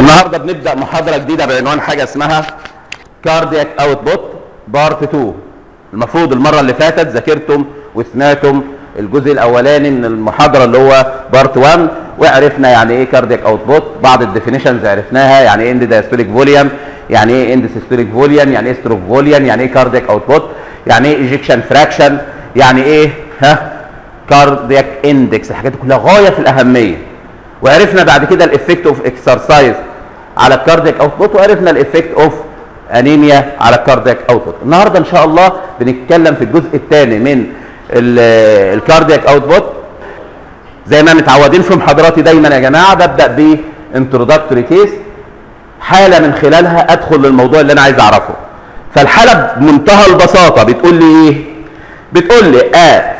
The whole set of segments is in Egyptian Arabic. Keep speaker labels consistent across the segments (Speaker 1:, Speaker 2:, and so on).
Speaker 1: النهارده بنبدا محاضره جديده بعنوان حاجه اسمها كاردياك اوتبوت بارت 2 المفروض المره اللي فاتت ذاكرتم وسمعتم الجزء الاولاني من المحاضره اللي هو بارت 1 وعرفنا يعني ايه كاردياك اوتبوت بعض الديفينيشنز عرفناها يعني ايه اند دايستوليك فوليوم يعني ايه اند سيستوليك فوليوم يعني ايه ستروك فوليوم يعني ايه كاردياك اوتبوت يعني ايه ايجكشن فراكشن يعني ايه ها كاردياك اندكس الحاجات دي كلها غايه في الاهميه وعرفنا بعد كده الافكت اوف اكسرسايز على الكاردياك اوتبوت وعرفنا الافكت اوف انيميا على الكاردياك اوتبوت النهارده ان شاء الله بنتكلم في الجزء الثاني من الكاردياك اوتبوت زي ما متعودين في محاضراتي دايما يا جماعه ببدا ب انتروداكتوري كيس حاله من خلالها ادخل للموضوع اللي انا عايز اعرفه فالحاله بمنتهى البساطه بتقول لي ايه بتقول لي اه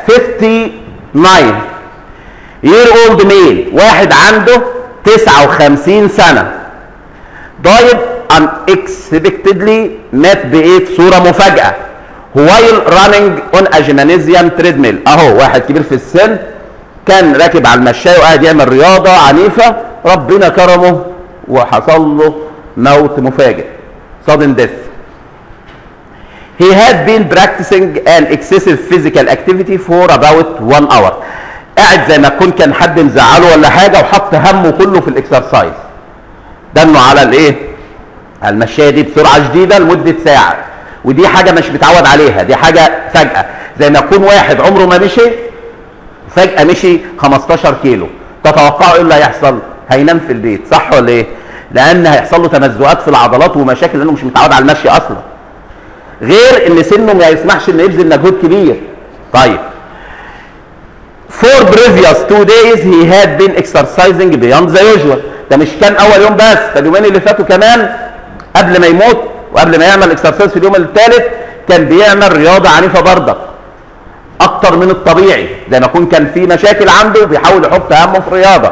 Speaker 1: 59 year old male واحد عنده 59 سنه died unexpectedly مات بايه صوره مفاجاه while running on a gymnasium treadmill اهو واحد كبير في السن كان راكب على المشاية وقاعد يعمل رياضه عنيفه ربنا كرمه وحصل له موت مفاجئ sudden death he had been practicing an excessive physical activity for about one hour قاعد زي ما يكون كان حد مزعله ولا حاجه وحط همه كله في الاكسرسايز دنه على الايه على المشايه دي بسرعه شديده لمده ساعه ودي حاجه مش متعود عليها دي حاجه فجاه زي ما يكون واحد عمره ما مشي فجاه مشي 15 كيلو تتوقعوا ايه اللي هيحصل هينام في البيت صح ولا ايه لان هيحصل له تمزقات في العضلات ومشاكل لانه مش متعود على المشي اصلا غير ان سنه ما يسمحش انه يبذل مجهود كبير طيب for previous two days he had been exercising beyond the usual ده مش كان اول يوم بس ده اليومين اللي فاتوا كمان قبل ما يموت وقبل ما يعمل اكسرسايز في اليوم الثالث كان بيعمل رياضه عنيفه برضك اكتر من الطبيعي زي ما يكون كان في مشاكل عنده بيحاول يحط همه في رياضه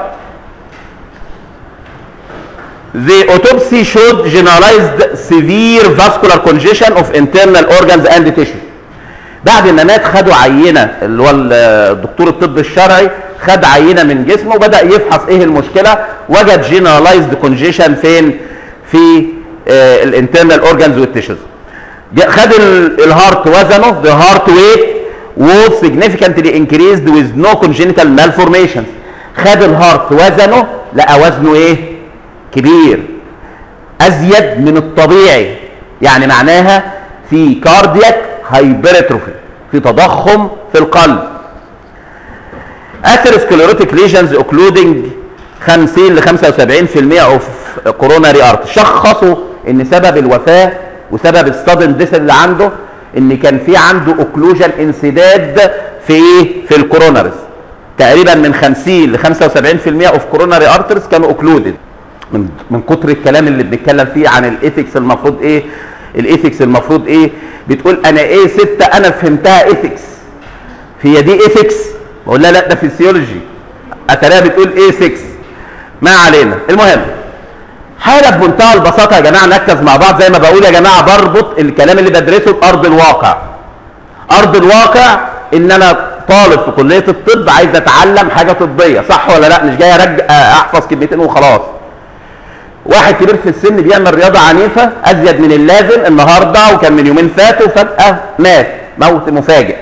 Speaker 1: The autopsy showed generalized severe vascular congestion of internal organs and tissue. بعد ما مات خدوا عينه اللي هو الدكتور الطب الشرعي خد عينه من جسمه وبدا يفحص ايه المشكله وجد جينرالايزد كونجيشن فين في الانترنال اورجانز والتيشوز خد الهارت وزنه the heart weight was significantly increased with no congenital malformations خد الهارت وزنه لقى وزنه ايه كبير ازيد من الطبيعي يعني معناها في كاردياك هايبرتروفي في تضخم في القلب اثيروسكليروتيك ليجنز اوكلودنج 50 ل 75% اوف كوروناري ارت شخصوا ان سبب الوفاه وسبب الصدن ديس اللي عنده ان كان في عنده اوكلوجن انسداد في ايه في الكوروناريز تقريبا من 50 ل 75% اوف كوروناري ارترز كانوا اوكلودد من من كتر الكلام اللي بنتكلم فيه عن الايثكس المفروض ايه الايثكس المفروض ايه بتقول انا ايه ستة انا فهمتها ايثكس هي دي ايثكس بقول لها لا ده فيسيولوجي اتلاقيها بتقول ايه 6 ما علينا المهم حاله بمنتهى البساطه يا جماعه نركز مع بعض زي ما بقول يا جماعه بربط الكلام اللي بدرسه بارض الواقع ارض الواقع ان انا طالب في كليه الطب عايز اتعلم حاجه طبيه صح ولا لا مش جاي ارجع احفظ كلمتين وخلاص واحد كبير في السن بيعمل رياضه عنيفه ازيد من اللازم النهارده وكان من يومين فاتوا فجاه مات موت مفاجئ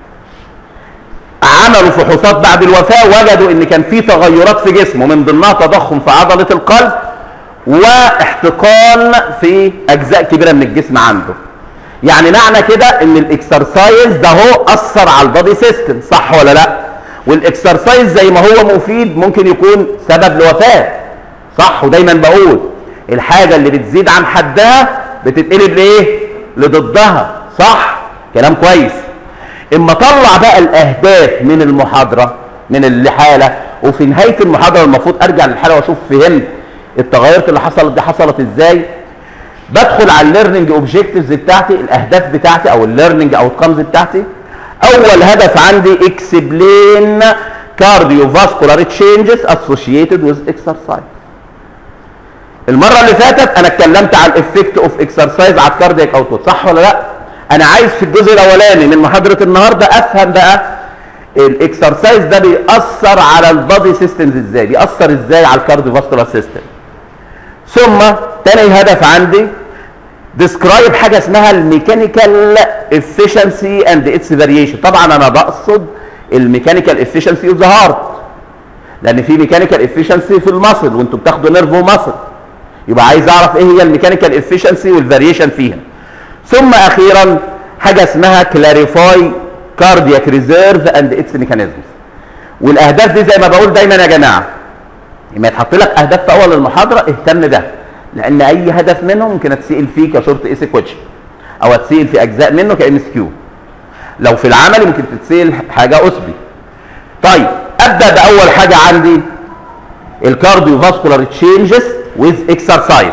Speaker 1: عملوا فحوصات بعد الوفاه وجدوا ان كان في تغيرات في جسمه من ضمنها تضخم في عضله القلب واحتقان في اجزاء كبيره من الجسم عنده يعني معنى كده ان الاكسرسايز ده هو اثر على البادي سيستم صح ولا لا والاكسرسايز زي ما هو مفيد ممكن يكون سبب لوفاه صح ودايما بقول الحاجه اللي بتزيد عن حدها بتتقلب لايه لضدها صح كلام كويس اما طلع بقى الاهداف من المحاضره من الحاله وفي نهايه المحاضره المفروض ارجع للحاله واشوف فهمت التغيرات اللي حصلت دي حصلت ازاي بدخل على الليرنينج اوبجكتيفز بتاعتي الاهداف بتاعتي او الليرنينج اوتكمز بتاعتي اول هدف عندي اكسبلين كارديو فاسكولار تشينجز اسوشيتد وذ اكسرسايز المره اللي فاتت انا اتكلمت عن الافكت اوف اكسرسايز على الكاردياك اوتبوت صح ولا لا انا عايز في الجزء الاولاني من محاضره النهارده افهم بقى الاكسرسايز ده بيأثر على البادي سيستمز ازاي بيأثر ازاي على الكارديو فاسكولار سيستم ثم تاني هدف عندي describe حاجه اسمها الميكانيكال efficiency and its variation طبعا انا بقصد الميكانيكال efficiency of the heart لان في ميكانيكال efficiency في المصل وانتوا بتاخدوا نيرف ومصل يبقى عايز اعرف ايه هي الميكانيكال efficiency والفاريشن فيها ثم اخيرا حاجه اسمها clarify cardiac reserve and its mechanisms والاهداف دي زي ما بقول دايما يا جماعه لما يتحط لك اهداف في اول المحاضره اهتم ده لان اي هدف منهم ممكن اتسال فيه كشورت ايسي كويتشن او اتسال في اجزاء منه كام اس كيو لو في العمل ممكن تتسال حاجه اسبي طيب ابدا باول حاجه عندي الكارديو فاسكولار تشينجز ويز اكسرسايز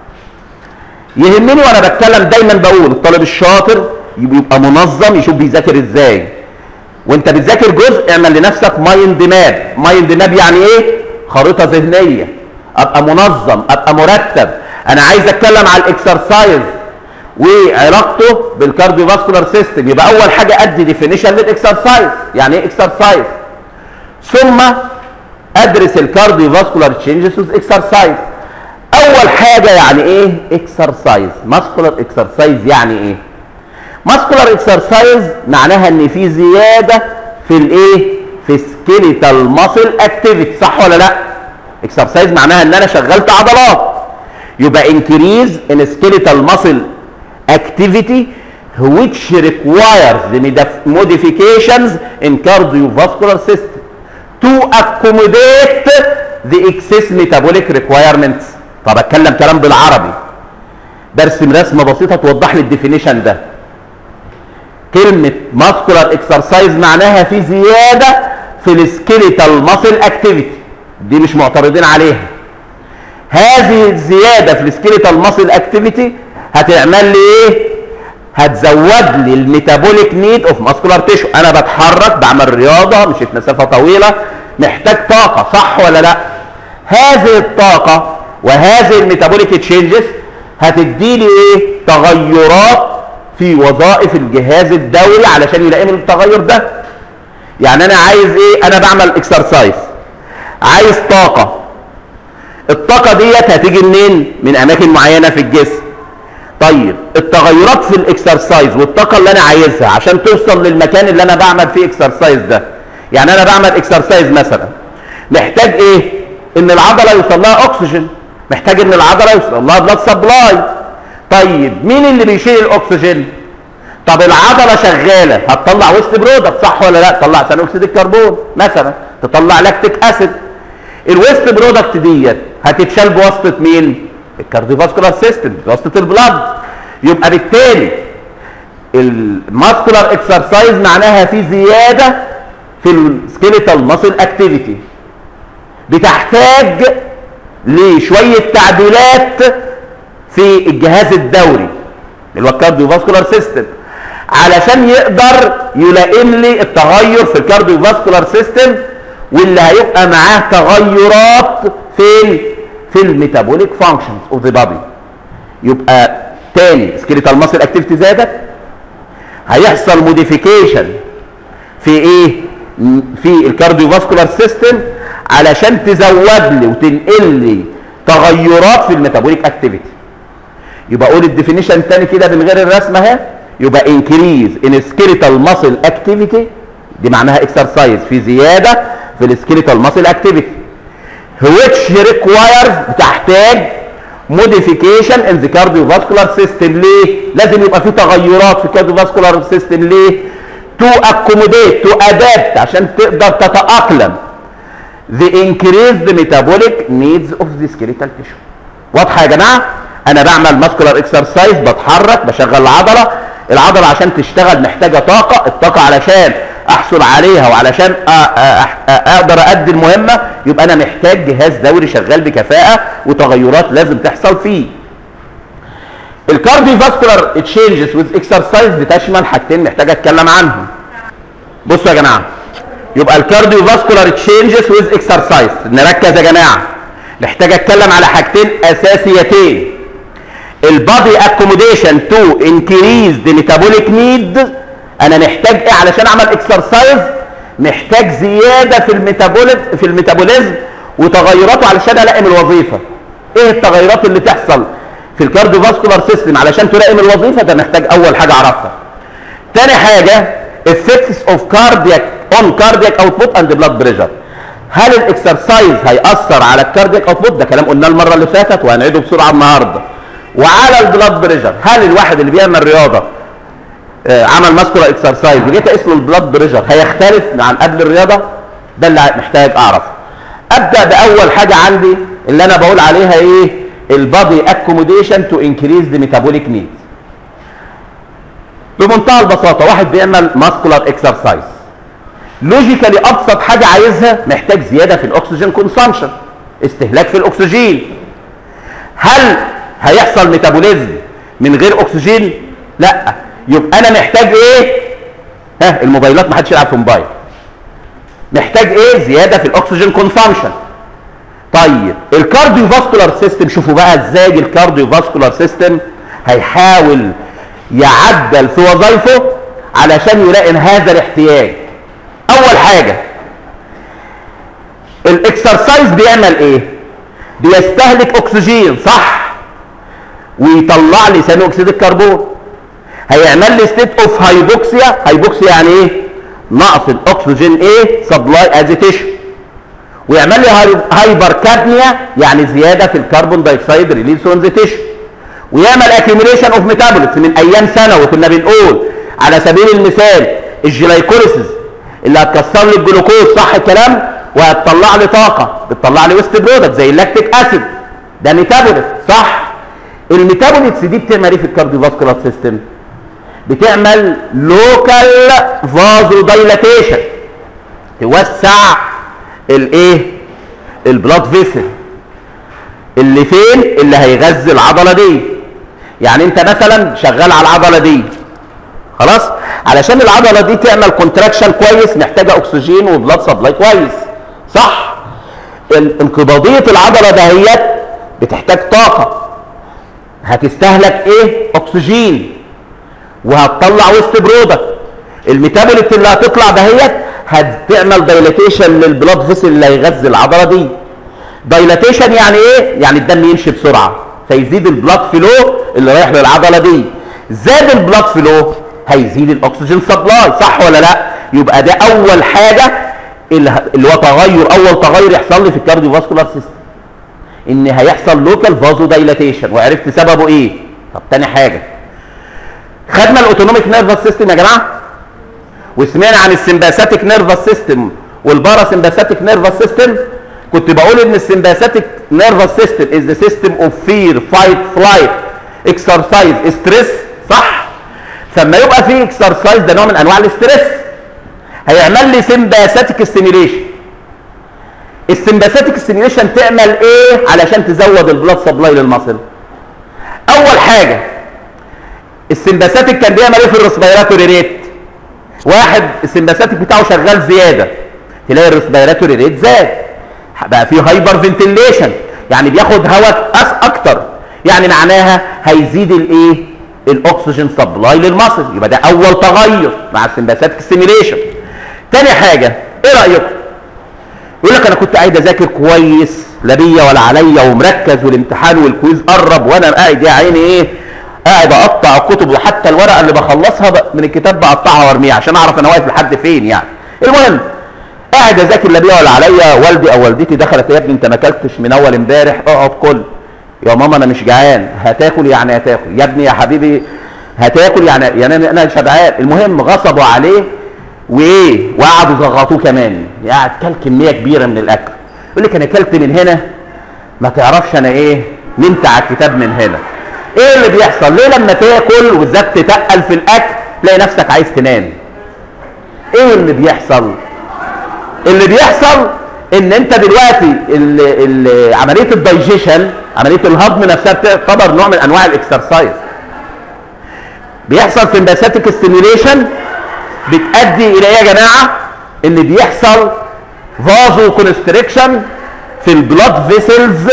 Speaker 1: يهمني وانا بتكلم دايما بقول الطالب الشاطر يبقى منظم يشوف بيذاكر ازاي وانت بتذاكر جزء اعمل لنفسك مايند ماب مايند ماب يعني ايه خريطه ذهنيه ابقى منظم ابقى مرتب انا عايز اتكلم على الاكسرسايز وعلاقته بالكارديو فاسكولار سيستم يبقى اول حاجه ادي ديفينيشن للاكسرسايز يعني ايه اكسرسايز ثم ادرس الكارديو فاسكولار تشينجز وذ اكسرسايز اول حاجه يعني ايه اكسرسايز ماسكولار اكسرسايز يعني ايه ماسكولار اكسرسايز معناها ان في زياده في الايه في سكيليتال ماسل اكتيفيتي صح ولا لا اكسرسايز معناها ان انا شغلت عضلات يبقى انكريز ان سكيليتال ماسل activity which requires the modifications in cardiovascular system to accommodate the excess metabolic requirements طب اتكلم كلام بالعربي برسم رسمه بسيطه توضح لي الديفينيشن ده كلمه ماسكولار اكسرسايز معناها في زياده في السكيليتال ماسل اكتيفيتي دي مش معترضين عليها هذه الزياده في السكيليتال ماسل اكتيفيتي هتعمل لي ايه هتزود لي الميتابوليك نيد اوف ماسكولار تيشو انا بتحرك بعمل رياضه مشيت مسافه طويله محتاج طاقه صح ولا لا هذه الطاقه وهذه الميتابوليك تشينجز هتدي لي ايه تغيرات في وظائف الجهاز الدوري علشان يلاقي من التغير ده يعني انا عايز ايه انا بعمل اكسرسايز عايز طاقه الطاقه ديت هتيجي منين من اماكن معينه في الجسم طيب التغيرات في الاكسرسايز والطاقه اللي انا عايزها عشان توصل للمكان اللي انا بعمل فيه اكسرسايز ده يعني انا بعمل اكسرسايز مثلا محتاج ايه ان العضله يوصل لها اكسجين محتاج ان العضله يوصل لها بلاد سبلاي طيب مين اللي بيشيل الاكسجين طب العضله شغاله هتطلع ويست برودكت صح ولا لا تطلع ثاني اكسيد الكربون مثلا تطلع لاكتيك اسيد الويست برودكت ديت هتتشال بواسطه مين الكارديوفاسكولار سيستم بواسطه البلاد يبقى بالتالي الماسكولار اكسرسايز معناها في زياده في السكيليتال ماسل اكتيفيتي بتحتاج لشويه تعديلات في الجهاز الدوري اللي هو الكارديوفاسكولار سيستم علشان يقدر يلائم لي التغير في الكارديوفاسكولار سيستم واللي هيبقى معاه تغيرات فين في الميتابوليك فانكشنز اوف ذا بادي يبقى تاني سكيليتال ماسل اكتيفيتي زادت هيحصل موديفيكيشن في ايه في الكارديوفاسكولار سيستم علشان تزود لي وتنقل لي تغيرات في الميتابوليك اكتيفيتي يبقى اقول الديفينيشن تاني كده من غير الرسمه اهي يبقى انكريز ان سكيليتال ماسل اكتيفيتي دي معناها اكسرسايز في زياده في السكيليتال ماسل اكتيفيتي which requires بتحتاج modification in the cardiovascular system ليه؟ لازم يبقى في تغيرات في الكارديوفاسكولار سيستم ليه؟ to accommodate to adapt عشان تقدر تتأقلم the increased metabolic needs of the skeletal tissue واضحة يا جماعة؟ أنا بعمل ماسكولار اكسرسايز بتحرك بشغل العضلة العضلة عشان تشتغل محتاجة طاقة الطاقة علشان احصل عليها وعلشان اقدر ادي المهمه يبقى انا محتاج جهاز دوري شغال بكفاءه وتغيرات لازم تحصل فيه الكارديو فاسكولار تشينجز وذ اكسرسايز بتشمل حاجتين محتاج اتكلم عنهم بصوا يا جماعه يبقى الكارديو فاسكولار تشينجز وذ اكسرسايز نركز يا جماعه محتاج اتكلم على حاجتين اساسيتين البادي اكوموديشن تو انكريز ذا ميتابوليك نيد انا محتاج ايه علشان اعمل اكسرسايز محتاج زياده في الميتابوليزم في الميتابوليزم وتغيراته علشان الائم الوظيفه ايه التغيرات اللي تحصل في الكارديوفاسكولار سيستم علشان تلائم الوظيفه ده محتاج اول حاجه اعرفها تاني حاجه effects of cardiac on cardiac output and blood pressure هل الاكسرسايز هيأثر على الكاردياك اوتبوت ده كلام قلناه المره اللي فاتت وهنعيده بسرعه النهارده وعلى البلاد بريشر هل الواحد اللي بيعمل رياضه آه، عمل ماسكولار اكسرسايز وجيت اقيس له البلاد بريشر هيختلف عن قبل الرياضه ده اللي محتاج اعرفه ابدا باول حاجه عندي اللي انا بقول عليها ايه البادي اكوموديشن تو انكريز ذا ميتابوليك نيدز بمنتهى البساطه واحد بيعمل ماسكولار اكسرسايز لوجيكالي ابسط حاجه عايزها محتاج زياده في الاكسجين كونسامشن استهلاك في الاكسجين هل هيحصل ميتابوليزم من غير اكسجين لا يبقى انا محتاج ايه ها الموبايلات ما حدش يلعب في موبايل محتاج ايه زياده في الاكسجين كونسامشن طيب الكارديو فاسكولار سيستم شوفوا بقى ازاي الكارديو فاسكولار سيستم هيحاول يعدل في وظائفه علشان يلائم هذا الاحتياج اول حاجه الاكسرسايز بيعمل ايه بيستهلك اكسجين صح ويطلع لي ثاني اكسيد الكربون هيعمل لي ستيت اوف هايبوكسيا هايبوكسيا يعني ايه نقص الاكسجين ايه سبلاي ازيتيشن ويعمل لي هايبر كابنيا يعني زياده في الكربون دايوكسيد ريليز اون ذا تيشو ويعمل اكيوميليشن اوف ميتابوليتس من ايام ثانوي كنا بنقول على سبيل المثال الجلايكوليسيس اللي هتكسر لي الجلوكوز صح الكلام وهتطلع لي طاقه بتطلع لي ويست برودكت زي اللاكتيك اسيد ده ميتابوليت صح الميتابوليتس دي بتعمل ايه في الكارديوفاسكولار سيستم بتعمل لوكال فازو دايلاتيشن توسع الايه البلاد فيسل اللي فين اللي هيغذي العضله دي يعني انت مثلا شغال على العضله دي خلاص علشان العضله دي تعمل كونتراكشن كويس محتاجه اكسجين وبلاد سبلاي كويس صح انقباضيه العضله دهيت بتحتاج طاقه هتستهلك ايه اكسجين وهتطلع ويست برودكت الميتابوليت اللي هتطلع دهيت هتعمل دايلاتيشن للبلاد فيسل اللي هيغذي العضله دي دايلاتيشن يعني ايه يعني الدم يمشي بسرعه فيزيد البلاد فلو اللي رايح للعضله دي زاد البلاد فلو هيزيد الاكسجين سبلاي صح ولا لا يبقى ده اول حاجه اللي هو تغير اول تغير يحصل لي في الكارديو فاسكولار سيستم ان هيحصل لوكال فازو دايلاتيشن وعرفت سببه ايه طب تاني حاجه خدنا الاوتونوميك نيرفس سيستم يا جماعه وسمعنا عن السمباثيك نيرفس سيستم والبارا سمباثيك نيرفس سيستم كنت بقول ان السمباثيك نيرفس سيستم از ذا سيستم اوف فير فايت فلايت اكسرسايز ستريس صح فلما يبقى في اكسرسايز ده نوع من انواع الاستريس هيعمل لي سمباثيك ستيميليشن السمباثيك ستيميليشن تعمل ايه علشان تزود البلاد سبلاي للمصل اول حاجه السمباثيك كان بيعمل ايه في الريسبيراتوري ريت واحد السمباثيك بتاعه شغال زياده تلاقي الريسبيراتوري ريت زاد بقى في هايبر فنتيليشن يعني بياخد هواء أس اكتر يعني معناها هيزيد الايه الاكسجين سبلاي للمصل يبقى ده اول تغير مع السمباثيك ستيميليشن تاني حاجه ايه رايكم يقول لك انا كنت قاعد اذاكر كويس لا بيا ولا عليا ومركز والامتحان والكويز قرب وانا قاعد يا عيني ايه قاعد اقطع الكتب وحتى الورقه اللي بخلصها من الكتاب بقطعها وارميها عشان اعرف انا واقف لحد فين يعني المهم قاعد اذاكر لا بيا ولا عليا والدي او والدتي دخلت يا ابني انت ما اكلتش من اول امبارح اقعد كل يا ماما انا مش جعان هتاكل يعني هتاكل يا ابني يا حبيبي هتاكل يعني يعني انا شبعان المهم غصبوا عليه وايه وقعدوا زغطوه كمان قاعد كل كميه كبيره من الاكل يقول لك انا اكلت من هنا ما تعرفش انا ايه نمت على الكتاب من هنا ايه اللي بيحصل ليه لما تاكل وبالذات تتقل في الاكل تلاقي نفسك عايز تنام ايه اللي بيحصل اللي بيحصل ان انت دلوقتي ال ال عمليه الدايجيشن عمليه الهضم نفسها تعتبر نوع من انواع الاكسرسايز بيحصل في امباثيك ستيميوليشن بتؤدي الى ايه يا جماعه ان بيحصل فازو كونستريكشن في البلاد فيسلز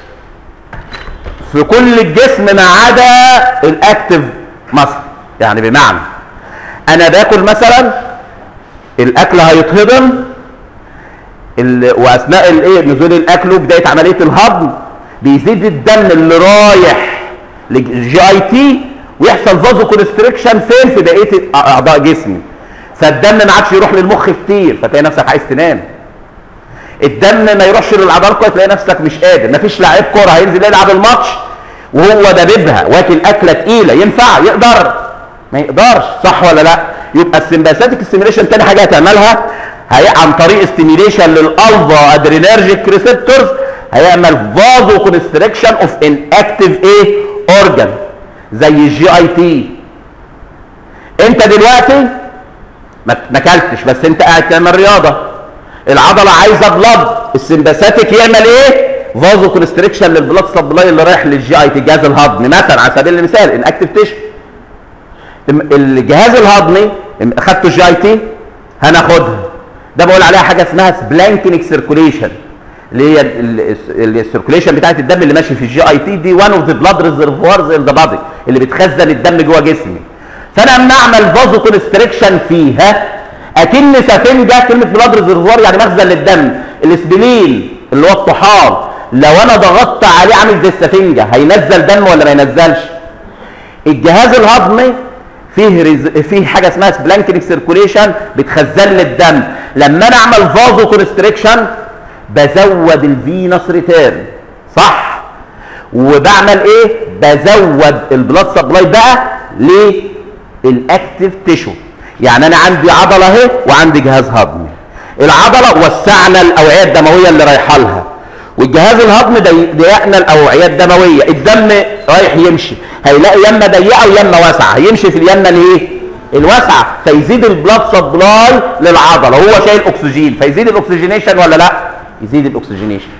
Speaker 1: في كل الجسم ما عدا الاكتف مصر يعني بمعنى انا باكل مثلا الاكل هيتهضم واثناء الايه نزول الاكل وبدايه عمليه الهضم بيزيد الدم اللي رايح للجي اي تي ويحصل فازو كونستريكشن فين في بقيه اعضاء جسمي فالدم ما عادش يروح للمخ كتير فتلاقي نفسك عايز تنام الدم ما يروحش للعضلات كويس تلاقي نفسك مش قادر مفيش لعيب كوره هينزل يلعب الماتش وهو دببها واكل اكله تقيله ينفع يقدر ما يقدرش صح ولا لا يبقى السمباثيك ستيميليشن تاني حاجه هتعملها هي عن طريق ستيميليشن للالفا ادرينرجيك ريسبتورز هيعمل فازو كونستريكشن اوف ان اكتيف ايه اورجان زي الجي اي تي انت دلوقتي ما ما اكلتش بس انت قاعد تعمل رياضه العضله عايزه بلد السمباثيك يعمل ايه فازو كونستريكشن للبلاد سبلاي اللي رايح للجي اي تي الجهاز الهضمي مثلا على سبيل المثال ان اكتيف تيشو الجهاز الهضمي اخدته الجي اي تي هناخدها ده بقول عليها حاجه اسمها سبلانكينيك سيركوليشن اللي هي السيركوليشن بتاعت الدم اللي ماشي في الجي اي تي دي وان اوف ذا بلاد ريزرفوارز ان ذا بادي اللي بتخزن الدم جوه جسمي فانا اما اعمل فازو كونستريكشن فيها اكن سفنجه كلمه بلاد ريزرفوار يعني مخزن للدم الاسبلين اللي هو الطحال لو انا ضغطت عليه عامل زي السفنجه هينزل دم ولا ما ينزلش الجهاز الهضمي فيه رز... فيه حاجه اسمها سبلانكينيك سيركوليشن بتخزن لي الدم لما انا اعمل فازو كونستريكشن بزود الفينس ريتيرن صح وبعمل ايه بزود البلاد سبلاي بقى للاكتيف تيشو يعني انا عندي عضله اهي وعندي جهاز هضمي العضله وسعنا الاوعيه الدمويه اللي رايحه لها والجهاز الهضمي ضيقنا الاوعيه الدمويه الدم رايح يمشي هيلاقي يمه ضيقه ويمه واسعه هيمشي في اليمه الايه الواسعه فيزيد البلاد سبلاي للعضله هو شايل اكسجين فيزيد الاكسجينيشن ولا لا يزيد الاكسجينيشن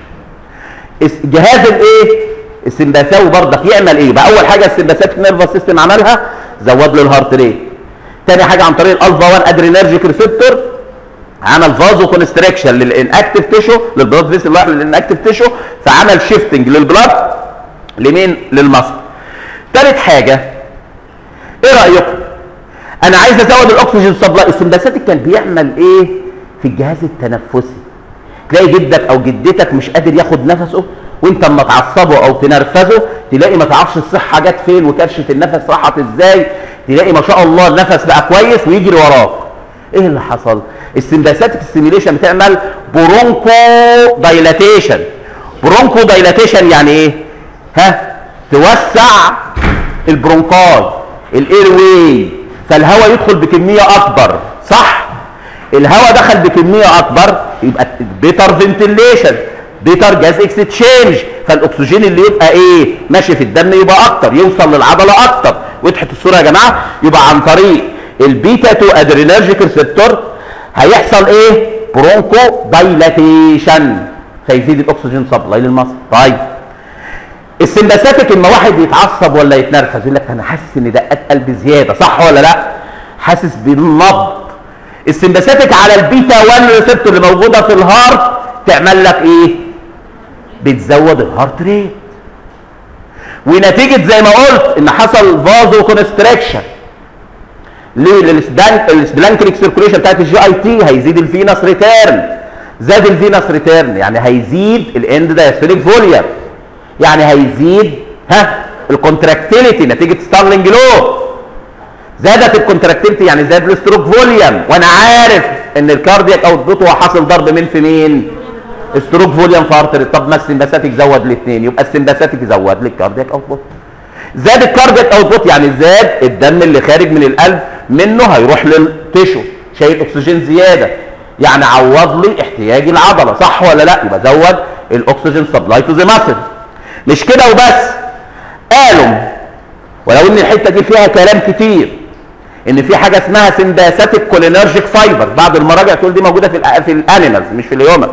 Speaker 1: جهاز الايه السمباثاوي برضك يعمل ايه بقى اول حاجه السمباثيك نيرفس سيستم عملها زود له الهارت ريت تاني حاجه عن طريق الالفا 1 ادرينرجيك ريسبتور عمل فازو كونستريكشن للانكتيف تيشو للبلاد فيسل رايح للانكتيف تيشو فعمل شيفتنج للبلاد لمين للمصل تالت حاجه ايه رايكم انا عايز ازود الاكسجين سبلاي السمباثيك كان بيعمل ايه في الجهاز التنفسي تلاقي جدك او جدتك مش قادر ياخد نفسه وانت اما تعصبه او تنرفزه تلاقي ما تعرفش الصحه جت فين وكرشه النفس راحت ازاي تلاقي ما شاء الله النفس بقى كويس ويجري وراك ايه اللي حصل السمباثيك ستيميليشن بتعمل برونكو دايلاتيشن برونكو دايلاتيشن يعني ايه ها توسع البرونكاي الاير واي فالهواء يدخل بكميه اكبر صح الهواء دخل بكميه اكبر يبقى بيتر فنتيليشن بيتر جاز اكستشينج فالاكسجين اللي يبقى ايه ماشي في الدم يبقى اكتر يوصل للعضله اكتر وضحت الصوره يا جماعه يبقى عن طريق البيتا 2 ادرينرجيك ريسبتور هيحصل ايه برونكو دايلاتيشن فيزيد الاكسجين سبلاي للمصل طيب السمباثيك اما واحد يتعصب ولا يتنرفز يقول لك انا حاسس ان دقات قلبي زياده صح ولا لا حاسس بالنبض السمباثيك على البيتا 1 ريسبتور اللي موجوده في الهارت تعمل لك ايه بتزود الهارت ريت ونتيجه زي ما قلت ان حصل فازو كونستريكشن ليه للسبلانكريك سيركوليشن بتاعت الجي اي تي هيزيد الفينس ريتيرن زاد الفينس ريتيرن يعني هيزيد الاند دايستوليك فوليوم يعني هيزيد ها الكونتراكتيليتي نتيجه ستارلينج لو زادت الكونتراكتيليتي يعني زاد الستروك فوليوم وانا عارف ان الكاردياك اوتبوت هو حاصل ضرب مين في مين ستروك فوليوم في ارتري طب ما السمباثيك زود الاثنين يبقى السمباثيك زود لي الكاردياك اوتبوت زاد الكاردياك اوتبوت يعني زاد الدم اللي خارج من القلب منه هيروح للتيشو شايل اكسجين زياده يعني عوض لي احتياج العضله صح ولا لا يبقى زود الاكسجين سبلاي تو ذا ماسل مش كده وبس قالوا ولو ان الحته دي فيها كلام كتير ان في حاجه اسمها سمباثيك كولينرجيك فايبر بعض المراجع تقول دي موجوده في في الانيمالز مش في الهيومن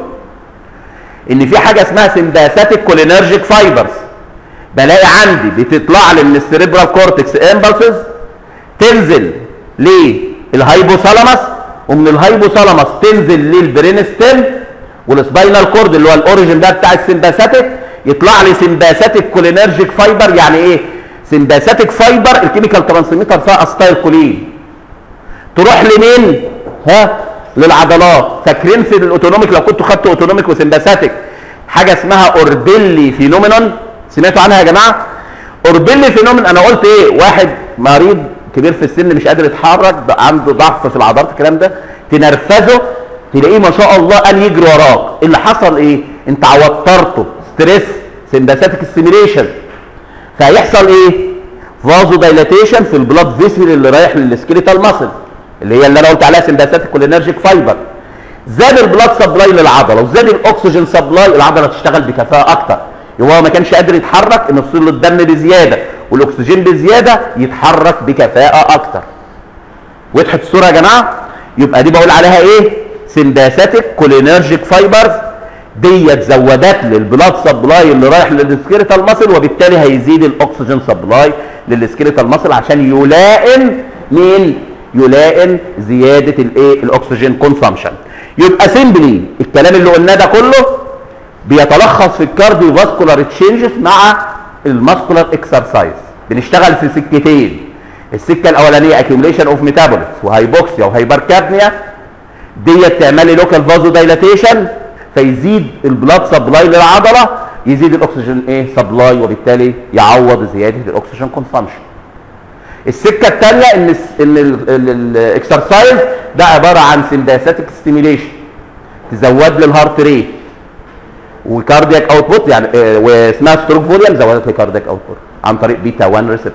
Speaker 1: ان في حاجه اسمها سمباثيك كولينرجيك فايبرز بلاقي عندي بتطلع لي من السريبرال كورتكس امبلسز تنزل للهايبوثالاموس ومن الهايبوثالاموس تنزل للبرين ستيم والسباينال كورد اللي هو الاوريجن ده بتاع السمباثيك يطلع لي سمباثيك كولينرجيك فايبر يعني ايه سمباثيك فايبر الكيميكال ترانسميتر فيها استايل كولين تروح لمين ها للعضلات فاكرين في الاوتونوميك لو كنتوا خدتوا اوتونوميك وسمباثيك حاجه اسمها اوربيلي فينومينون سمعتوا عنها يا جماعه اوربيلي فينومين انا قلت ايه واحد مريض كبير في السن مش قادر يتحرك عنده ضعف في العضلات الكلام ده تنرفزه تلاقيه ما شاء الله قال يجري وراك اللي حصل ايه انت وترته ستريس سمباثيك ستيميليشن فهيحصل ايه فازو دايلاتيشن في البلاد فيسل اللي رايح للسكيليتال ماسل اللي هي اللي انا قلت عليها سمباثيك كولينرجيك فايبر زاد البلاد سبلاي للعضله وزاد الاكسجين سبلاي العضله تشتغل بكفاءه اكتر يبقى هو ما كانش قادر يتحرك ان يوصل له الدم بزياده والاكسجين بزياده يتحرك بكفاءه اكتر وضحت الصوره يا جماعه يبقى دي بقول عليها ايه سمباثيك كولينرجيك فايبرز ديت زودت للبلاد سبلاي اللي رايح للسكيليتال ماسل وبالتالي هيزيد الاكسجين سبلاي للسكيليتال ماسل عشان يلائم مين يلائم زياده الايه الاكسجين كونسامشن يبقى سيمبلي الكلام اللي قلناه ده كله بيتلخص في الكارديو فاسكولار تشينجز مع الماسكولار اكسرسايز بنشتغل في سكتين السكه الاولانيه اكيوميليشن اوف ميتابوليتس وهايبوكسيا وهايبركابنيا ديت تعمل لي لوكال فازو دايلاتيشن فيزيد البلاد سبلاي للعضله يزيد الاكسجين ايه سبلاي وبالتالي يعوض زياده الاكسجين كونسامشن السكه الثانيه ان الس- ان الاكسرسايز ده عباره عن سمباثيك ستيميليشن تزود لي الهارت ريت وكاردياك اوتبوت يعني آه، واسمها ستروك فوليوم زودت لي كاردياك اوتبوت عن طريق بيتا 1 ريسبتور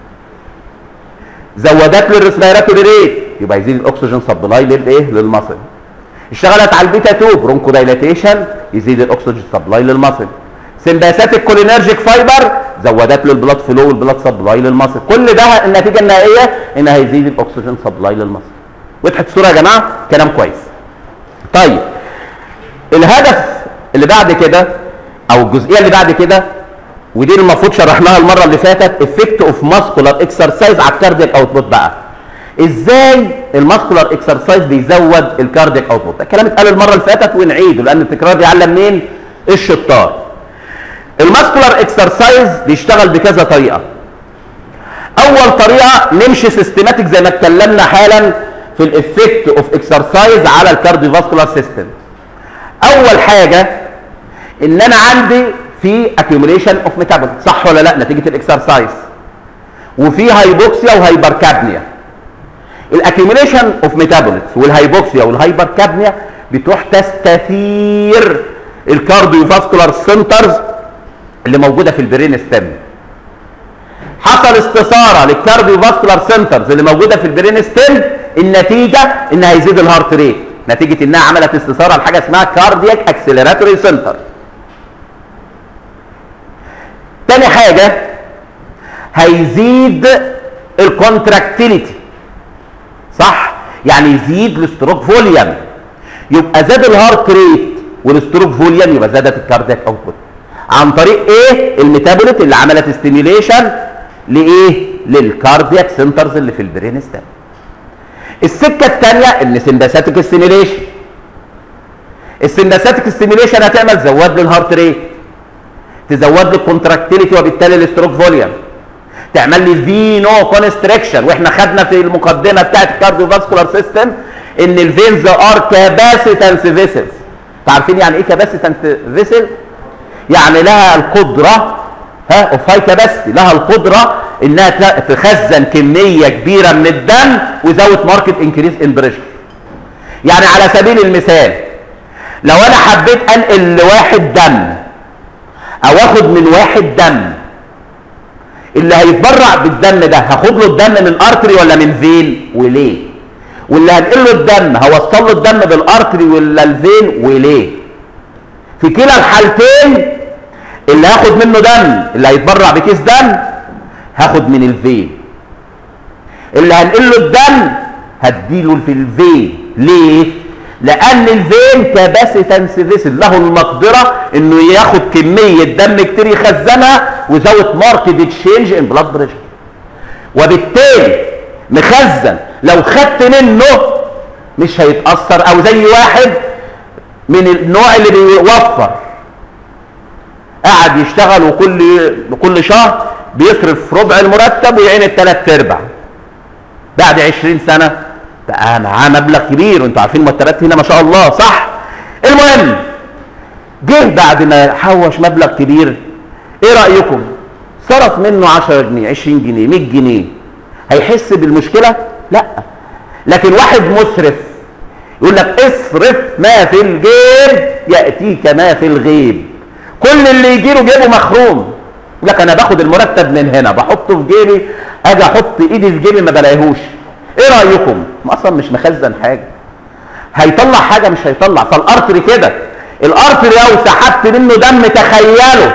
Speaker 1: زودت لي الريسبيراتوري ريت يبقى يزيد الاكسجين سبلاي للايه للمصل اشتغلت على البيتا 2 برونكو دايلاتيشن يزيد الاكسجين سبلاي للمصل سمباثيك كولينرجيك فايبر زودت له البلاد فلو والبلاد سبلاي للمصل كل ده النتيجه النهائيه ان هيزيد الاكسجين سبلاي للمصل وضحت الصوره يا جماعه كلام كويس طيب الهدف اللي بعد كده او الجزئيه اللي بعد كده ودي المفروض شرحناها المره اللي فاتت افكت اوف ماسكولار اكسرسايز على الكاردياك اوتبوت بقى ازاي الماسكولار اكسرسايز بيزود الكاردياك اوتبوت ده الكلام اتقال المره اللي فاتت ونعيده لان التكرار بيعلم مين الشطار الماسكولار اكسرسايز بيشتغل بكذا طريقه اول طريقه نمشي سيستماتيك زي ما اتكلمنا حالا في الافكت اوف اكسرسايز على الكارديوفاسكولار سيستم اول حاجه ان انا عندي في accumulation اوف ميتابوليت صح ولا لا نتيجه الاكسرسايز وفي هايبوكسيا وهايبركابنيا الاكيوميليشن اوف ميتابوليتس والهايبوكسيا والهايبركابنيا بتروح تستثير الكارديوفاسكولار سنترز اللي موجوده في البرين ستيم حصل استثاره للكارديوفاسكولار سنترز اللي موجوده في البرين ستيم النتيجه ان هيزيد الهارت ريت نتيجه انها عملت استثاره لحاجه اسمها كاردياك اكسلراتوري سنتر تاني حاجه هيزيد الكونتراكتيليتي صح يعني يزيد الستروك فوليوم يبقى زاد الهارت ريت والستروك فوليوم يبقى زادت الكاردياك اوتبوت عن طريق ايه الميتابوليت اللي عملت ستيميوليشن لايه للكاردياك سنترز اللي في البرين ستام السكه الثانيه ان سمباثيك ستيميوليشن السمباثيك ستيميوليشن هتعمل زود لي الهارت ريت تزود لي الكونتراكتيليتي وبالتالي الستروك فوليوم تعمل لي فينو كونستريكشن واحنا خدنا في المقدمه بتاعت الكارديو فاسكولار سيستم ان الفينز ار كاباسيتنس فيسلز عارفين يعني ايه كاباسيتنس فيسل يعني لها القدره ها اوف هاي كاباسيتي لها القدره انها تلا- تخزن كميه كبيره من الدم وزود ماركت انكريز ان بريشر يعني على سبيل المثال لو انا حبيت انقل لواحد دم او اخد من واحد دم اللي هيتبرع بالدم ده هاخد له الدم من ارتري ولا من فين وليه واللي هنقل له الدم هوصل له الدم بالارتري ولا الفين وليه في كلا الحالتين اللي هاخد منه دم اللي هيتبرع بكيس دم هاخد من الفين اللي هنقل له الدم هديله في الفين ليه لان الفين كاباسيتنس فيسل له المقدره انه ياخد كميه دم كتير يخزنها ويزود ماركت تشينج ان بلاد بريشر وبالتالي مخزن لو خدت منه مش هيتاثر او زي واحد من النوع اللي بيوفر قاعد يشتغل وكل كل شهر بيصرف ربع المرتب ويعين الثلاث ارباع بعد 20 سنه بقى معاه مبلغ كبير وانتوا عارفين المرتبات هنا ما شاء الله صح المهم جه بعد ما حوش مبلغ كبير ايه رايكم صرف منه 10 جنيه 20 جنيه 100 جنيه هيحس بالمشكله لا لكن واحد مسرف يقول لك اصرف ما في الجيب ياتيك ما في الغيب كل اللي يجي له جيبه مخروم يقول لك انا باخد المرتب من هنا بحطه في جيبي اجي احط ايدي في جيبي ما بلاقيهوش ايه رايكم ما اصلا مش مخزن حاجه هيطلع حاجه مش هيطلع فالارتري كده الارتري لو سحبت منه دم تخيلوا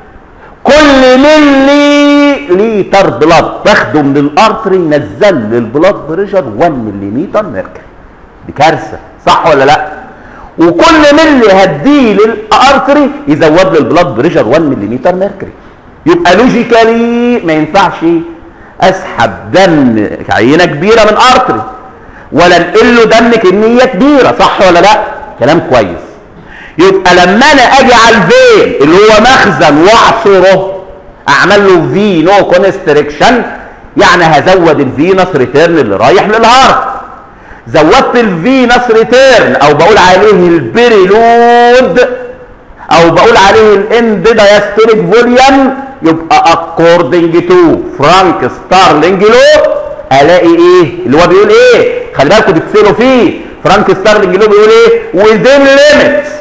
Speaker 1: كل ملي لتر بلاد باخده من الارتري نزل لي البلاد بريشر 1 ملم ميركوري دي كارثه صح ولا لا وكل ملي هديه للارتري يزود لي البلاد بريشر 1 ملم ميركوري يبقى لوجيكالي ما ينفعش اسحب دم عينه كبيره من ارتري ولا انقل له دم كميه كبيره صح ولا لا كلام كويس يبقى لما انا اجي على الفين اللي هو مخزن واعصره اعمل له في نو كونستريكشن يعني هزود الفينس ريتيرن اللي رايح للهارت زودت الفينس ريتيرن او بقول عليه البريلود او بقول عليه الاند دايستوليك فوليوم يبقى اكوردنج تو فرانك ستارلينج لو الاقي ايه اللي هو بيقول ايه خلي بالكم تكسلوا فيه فرانك ستارلينج لو بيقول ايه within limits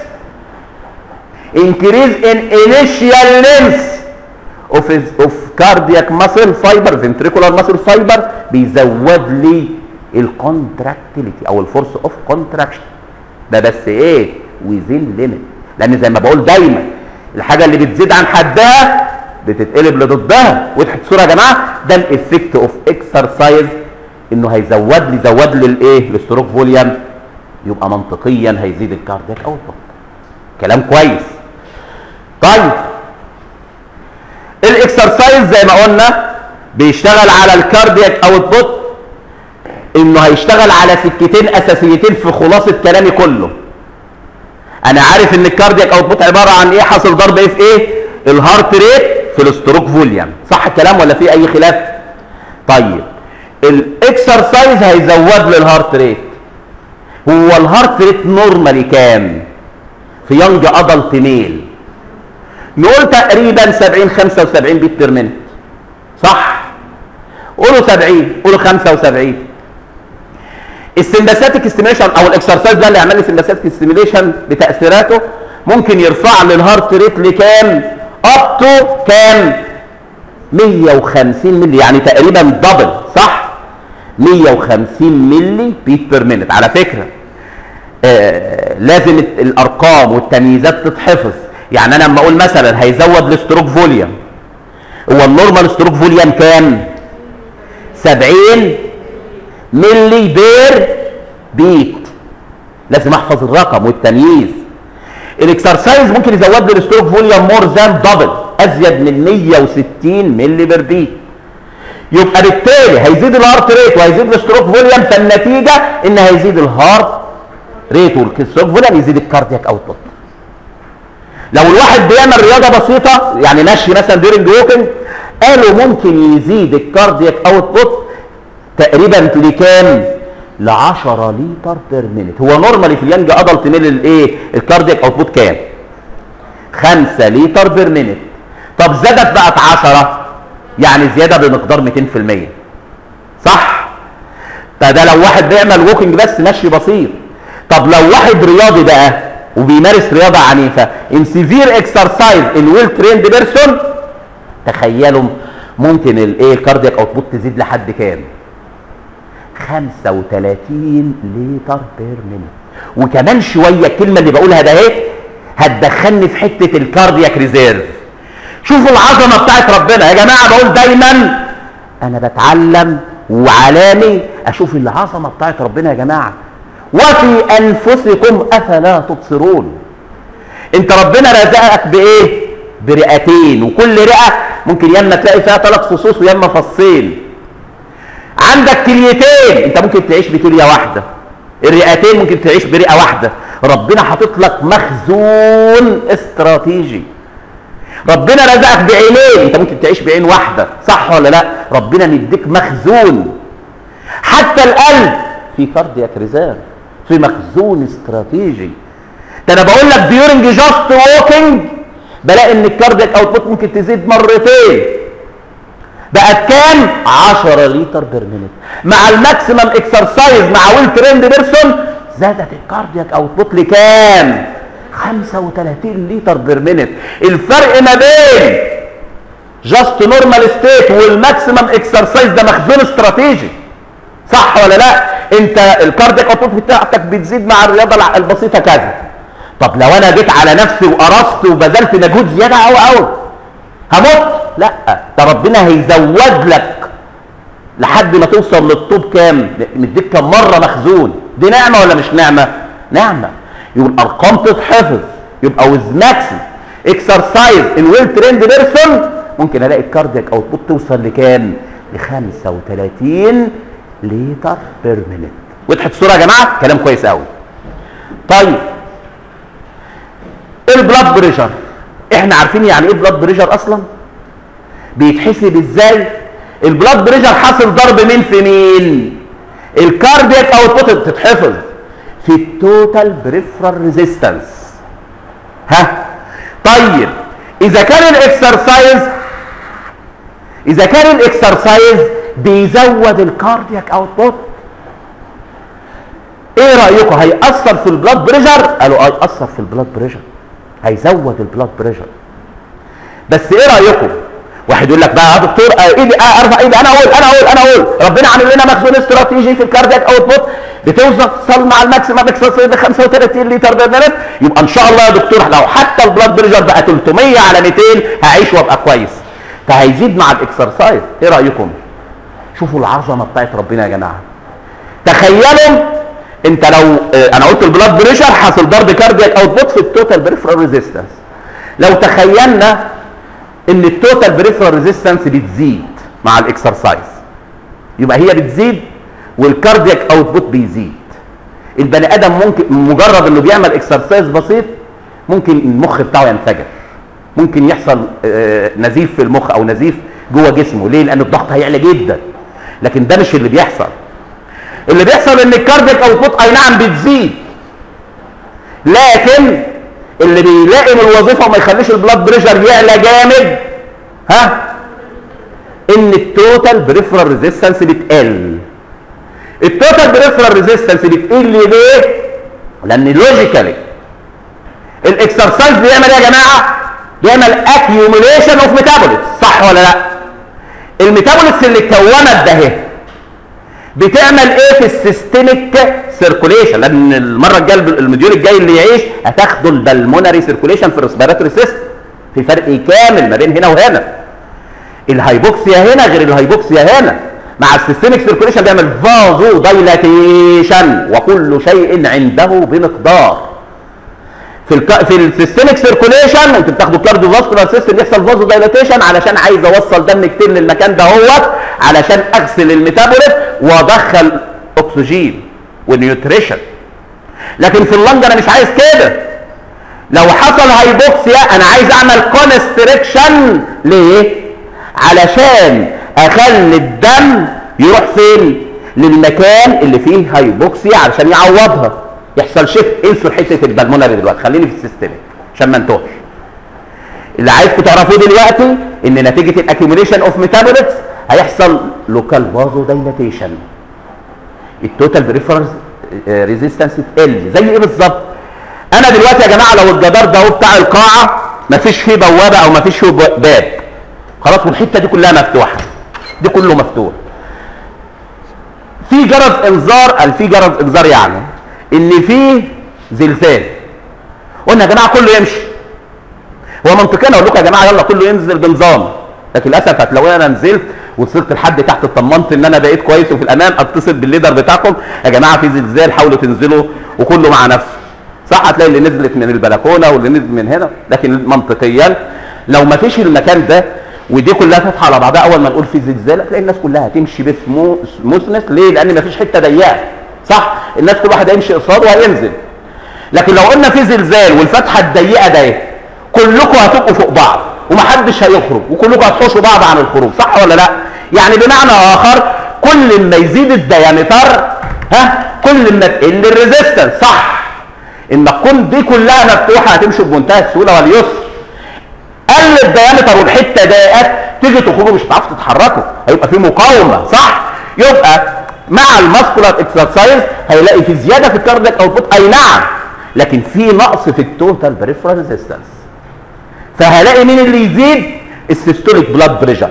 Speaker 1: increase in initial length of, of cardiac muscle fiber ventricular muscle fiber بيزود لي الكونتراكتيليتي او الفورس اوف كونتراكشن ده بس ايه within limit لان زي ما بقول دايما الحاجه اللي بتزيد عن حدها بتتقلب لضدها وضحت الصوره يا جماعه ده الافكت اوف اكسرسايز انه هيزود لي زود لي الايه الستروك فوليوم يبقى منطقيا هيزيد الكاردياك اوتبوت كلام كويس طيب الاكسرسايز زي ما قلنا بيشتغل على الكاردياك اوتبوت انه هيشتغل على سكتين اساسيتين في خلاصه كلامي كله انا عارف ان الكاردياك اوتبوت عباره عن ايه حاصل ضرب ايه في ايه الهارت ريت في الستروك فوليوم صح الكلام ولا في اي خلاف طيب الاكسرسايز هيزود لي الهارت ريت هو الهارت ريت نورمالي كام في يونج ادلت ميل نقول تقريبا 70 75 بيت بير مينت صح قولوا 70 قولوا 75 السمباثيك ستيميشن او الاكسرسايز ده اللي يعمل لي سمباثيك ستيميشن بتاثيراته ممكن يرفع لي الهارت ريت لكام اب تو كام 150 ملي يعني تقريبا دبل صح 150 ملي بيت بير مينت على فكره آه لازم الارقام والتمييزات تتحفظ يعني انا لما اقول مثلا هيزود الستروك فوليوم هو النورمال ستروك فوليوم كام 70 ملي بير بيت لازم احفظ الرقم والتمييز الاكسرسايز ممكن يزود لي الستروك فوليوم مور ذان دبل ازيد من 160 ملي بير بيت يبقى بالتالي هيزيد الهارت ريت وهيزيد الستروك فوليوم فالنتيجه ان هيزيد الهارت ريت والستروك فوليوم يزيد الكاردياك اوتبوت لو الواحد بيعمل رياضه بسيطه يعني ماشي مثلا ديرنج ووكينج قالوا ممكن يزيد الكاردياك اوتبوت تقريبا لكام ل 10 لتر بير مينيت هو نورمالي في اليانج ادلت ميل الايه الكاردياك اوتبوت كام 5 لتر بير مينيت طب زادت بقت 10 يعني زياده بمقدار 200% صح فده لو واحد بيعمل ووكينج بس مشي بسيط طب لو واحد رياضي بقى وبيمارس رياضه عنيفه ان سيفير اكسرسايز ان ويل تريند بيرسون تخيلوا ممكن الايه الكاردياك اوتبوت تزيد لحد كام 35 لتر بير مينيت وكمان شويه الكلمه اللي بقولها ده اهي هتدخلني في حته الكاردياك ريزيرف شوفوا العظمه بتاعت ربنا يا جماعه بقول دايما انا بتعلم وعلامي اشوف العظمه بتاعت ربنا يا جماعه وفي انفسكم افلا تبصرون انت ربنا رزقك بايه برئتين وكل رئه ممكن ياما تلاقي فيها ثلاث فصوص وياما فصين عندك كليتين انت ممكن تعيش بكليه واحده الرئتين ممكن تعيش برئه واحده ربنا حاطط لك مخزون استراتيجي ربنا رزقك بعينين انت ممكن تعيش بعين واحده صح ولا لا ربنا مديك مخزون حتى القلب في كاردياك ريزيرف في مخزون استراتيجي ده انا بقول لك ديورنج جاست ووكينج بلاقي ان الكاردياك اوتبوت ممكن تزيد مرتين بقت كام 10 لتر بير مينيت مع الماكسيمم اكسرسايز مع ويل تريند بيرسون زادت الكاردياك اوتبوت لكام 35 لتر بير مينيت الفرق ما بين جاست نورمال ستيت والماكسيمم اكسرسايز ده مخزون استراتيجي صح ولا لا انت الكاردياك اوتبوت بتاعتك بتزيد مع الرياضه البسيطه كذا طب لو انا جيت على نفسي وقرصت وبذلت مجهود زياده قوي قوي هموت لا ده ربنا هيزود لك لحد ما توصل للطوب كام مديك كام مره مخزون دي نعمه ولا مش نعمه نعمه يبقى الارقام تتحفظ يبقى ويز ماكسيم اكسرسايز ان ويل تريند بيرسون ممكن الاقي الكاردياك اوتبوت توصل لكام ل 35 لتر بير مينيت وضحت الصوره يا جماعه كلام كويس قوي طيب البلاد بريشر احنا عارفين يعني ايه بلاد بريشر اصلا بيتحسب ازاي البلاد بريشر حاصل ضرب مين في مين الكاردياك اوتبوت بتتحفظ في التوتال بريفرال ريزيستنس ها طيب اذا كان الاكسرسايز اذا كان الاكسرسايز بيزود الكاردياك اوتبوت ايه رايكم هيأثر في البلاد بريشر قالوا اه يأثر في البلاد بريشر هيزود البلاد بريشر بس ايه رايكم واحد يقول لك بقى يا دكتور آه ايدي آه ارفع ايدي انا اقول انا اقول انا اقول ربنا عامل لنا مخزون استراتيجي في الكاردياك اوتبوت بتوصل مع الماكسيمم اكسرسايز ب 35 لتر بير مينيت يبقى ان شاء الله يا دكتور لو حتى البلاد بريشر بقى 300 على 200 هعيش وابقى كويس فهيزيد مع الاكسرسايز ايه رايكم شوفوا العظمه بتاعت ربنا يا جماعه تخيلوا انت لو اه انا قلت البلاد بريشر حاصل ضرب كاردياك اوتبوت في التوتال بريفرال ريزيستنس لو تخيلنا ان التوتال بريفرال ريزيستنس بتزيد مع الاكسرسايز يبقى هي بتزيد والكاردياك اوتبوت بيزيد البني ادم ممكن مجرد انه بيعمل اكسرسايز بسيط ممكن المخ بتاعه ينفجر ممكن يحصل اه نزيف في المخ او نزيف جوه جسمه ليه لان الضغط هيعلى جدا لكن ده مش اللي بيحصل اللي بيحصل ان الكاردياك اوتبوت اي نعم بتزيد لكن اللي بيلاقي من الوظيفه وما يخليش البلاد بريشر يعلى جامد ها ان التوتال بريفرال ريزيستنس بتقل التوتال بريفرال ريزيستنس بتقل ليه لان لوجيكالي الاكسرسايز بيعمل ايه يا جماعه بيعمل اكيوميليشن اوف ميتابوليتس صح ولا لا الميتابوليتس اللي اتكونت ده اهي بتعمل ايه في السيستميك سيركوليشن لان المره الجايه المديول الجاي اللي يعيش هتاخدوا البلمونري سيركوليشن في الريسبيراتوري سيستم في فرق كامل ما بين هنا وهنا الهايبوكسيا هنا غير الهايبوكسيا هنا مع السيستميك سيركوليشن بيعمل فازو دايلاتيشن وكل شيء عنده بمقدار في الك... في السيستميك سيركوليشن انتوا بتاخدوا كارديو فاسكولار سيستم يحصل فازو دايلاتيشن علشان عايز اوصل دم كتير للمكان ده هو علشان اغسل الميتابوليت وادخل اكسجين ونيوتريشن لكن في اللنج انا مش عايز كده لو حصل هايبوكسيا انا عايز اعمل كونستريكشن ليه علشان اخلي الدم يروح فين للمكان اللي فيه هايبوكسيا علشان يعوضها يحصل شيفت انسوا حته البلمونري دلوقتي خليني في السيستميك عشان ما انتوش اللي عايزكم تعرفوه دلوقتي ان نتيجه الاكيوميليشن اوف ميتابوليتس هيحصل لوكال فازو دايلاتيشن التوتال بريفرنس ريزيستنس تقل زي ايه بالظبط انا دلوقتي يا جماعه لو الجدار ده هو بتاع القاعه مفيش فيه بوابه او مفيش فيه باب خلاص والحته دي كلها مفتوحه دي كله مفتوح في جرس انذار قال في جرس انذار يعني ان في زلزال قلنا يا جماعه كله يمشي هو منطقيا اقول لكم يا جماعه يلا كله ينزل بنظام لكن للاسف هتلاقوني انا نزلت وصلت لحد تحت اطمنت ان انا بقيت كويس وفي الامان اتصل بالليدر بتاعكم يا جماعه في زلزال حاولوا تنزلوا وكله مع نفسه صح هتلاقي اللي نزلت من البلكونه واللي نزل من هنا لكن منطقيا لو ما فيش المكان ده ودي كلها فاتحه على بعضها اول ما نقول في زلزال هتلاقي الناس كلها هتمشي بسموثنس ليه؟ لان ما فيش حته ضيقه صح؟ الناس كل واحد هيمشي قصاد وهينزل لكن لو قلنا في زلزال والفتحه الضيقه ده كلكم هتبقوا فوق بعض ومحدش هيخرج وكلكم هتحوشوا بعض عن الخروج صح ولا لا؟ يعني بمعنى اخر كل ما يزيد الديامتر ها كل ما تقل الريزيستنس صح ان تكون دي كلها مفتوحه هتمشي بمنتهى السهوله واليسر قل الديامتر والحته ديت تيجي تخرجوا مش هتعرفوا تتحركوا هيبقى في مقاومه صح يبقى مع الماسكولار اكسرسايز هيلاقي في زياده في الكاردياك اوتبوت اي نعم لكن في نقص في التوتال بريفرال ريزيستنس فهلاقي مين اللي يزيد السيستوليك بلاد بريشر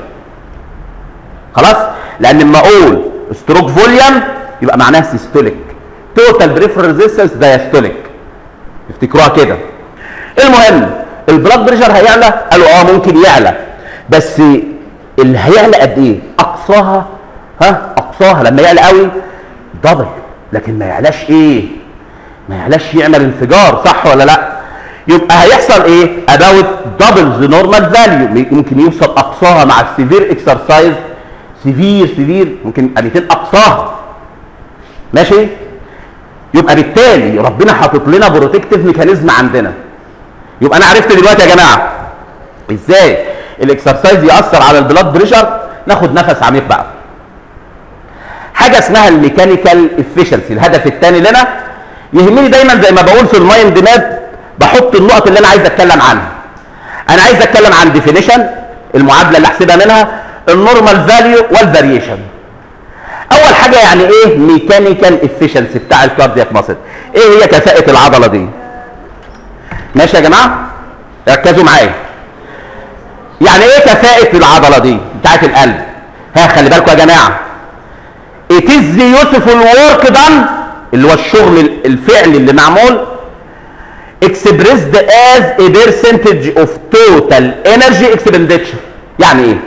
Speaker 1: خلاص لان لما اقول ستروك فوليوم يبقى معناها سيستوليك توتال بريفرال ريزيستنس دايستوليك افتكروها كده المهم البلاد بريشر هيعلى قالوا اه ممكن يعلى بس اللي هيعلى قد ايه اقصاها ها اقصاها لما يعلى قوي دبل لكن ما يعلاش ايه ما يعلاش يعمل انفجار صح ولا لا يبقى هيحصل ايه about double the normal value ممكن يوصل اقصاها مع السيفير اكسرسايز سيفير سيفير ممكن 200 اقصاها ماشي يبقى بالتالي ربنا حاطط لنا بروتكتيف ميكانيزم عندنا يبقى انا عرفت دلوقتي يا جماعه ازاي الاكسرسايز ياثر على البلاد بريشر ناخد نفس عميق بقى حاجه اسمها الميكانيكال افيشنسي الهدف الثاني لنا يهمني دايما زي ما بقول في المايند ماب بحط النقط اللي انا عايز اتكلم عنها انا عايز اتكلم عن ديفينيشن المعادله اللي احسبها منها النورمال فاليو والفاريشن اول حاجه يعني ايه ميكانيكال افيشنسي بتاع الكاردياك ماسل ايه هي كفاءه العضله دي ماشي يا جماعه ركزوا معايا يعني ايه كفاءه العضله دي بتاعت القلب ها خلي بالكم يا جماعه it is the useful work done اللي هو الشغل الفعلي اللي معمول expressed as a percentage of total energy expenditure يعني ايه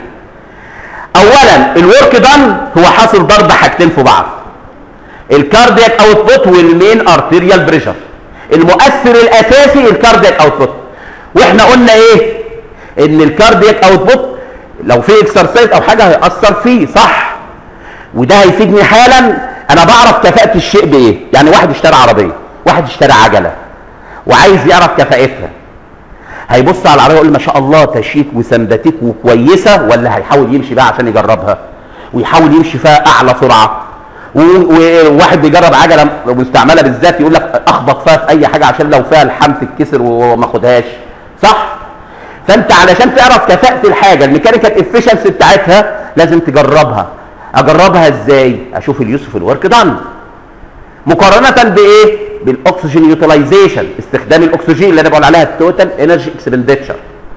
Speaker 1: اولا الورك دان هو حاصل ضرب حاجتين في بعض الكاردياك اوتبوت والمين ارتيريال بريشر المؤثر الاساسي الكاردياك اوتبوت واحنا قلنا ايه ان الكاردياك اوتبوت لو في اكسرسايز او حاجه هيأثر فيه صح وده هيفيدني حالا انا بعرف كفاءه الشيء بايه يعني واحد اشترى عربيه واحد اشترى عجله وعايز يعرف كفاءتها هيبص على العربيه يقول ما شاء الله تشيك وسمباتيك وكويسه ولا هيحاول يمشي بقى عشان يجربها ويحاول يمشي فيها اعلى سرعه وواحد بيجرب عجله مستعمله بالذات يقول لك اخبط فيها في اي حاجه عشان لو فيها الحم تتكسر وما اخدهاش صح فانت علشان تعرف كفاءه الحاجه الميكانيكال افيشنسي بتاعتها لازم تجربها اجربها ازاي اشوف اليوسف الورك دان مقارنه بايه بالاكسجين يوتيلايزيشن استخدام الاكسجين اللي انا بقول عليها التوتال انرجي اكسبندتشر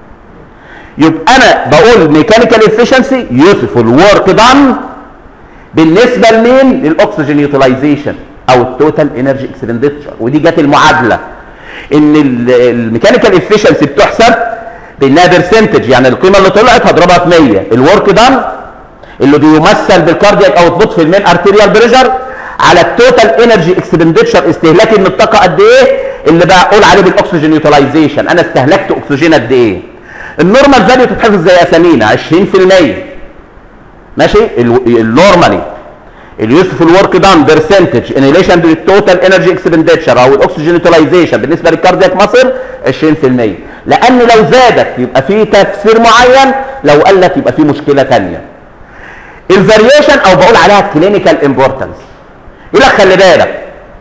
Speaker 1: يبقى انا بقول ميكانيكال افيشنسي يوسفول ورك دان بالنسبه لمين للاكسجين يوتيلايزيشن او التوتال انرجي اكسبندتشر ودي جت المعادله ان الميكانيكال افيشنسي بتحسب بانها برسنتج يعني القيمه اللي طلعت هضربها في 100 الورك دان اللي بيمثل بالكاردياك اوتبوت في المين ارتيريال بريشر على التوتال انرجي اكسبندتشر استهلاكي من الطاقه قد ايه اللي بقول عليه بالاكسجين يوتيلايزيشن انا استهلكت اكسجين قد ايه النورمال فاليو تتحفظ زي اسامينا 20% ماشي النورمالي اليوسفول ورك دان برسنتج ان ريليشن للتوتال انرجي اكسبندتشر او الاكسجين يوتيلايزيشن بالنسبه للكاردياك ماسل 20% لان لو زادت يبقى في تفسير معين لو قلت يبقى في مشكله ثانيه الفاريشن او بقول عليها كلينيكال امبورتنس يقول لك خلي بالك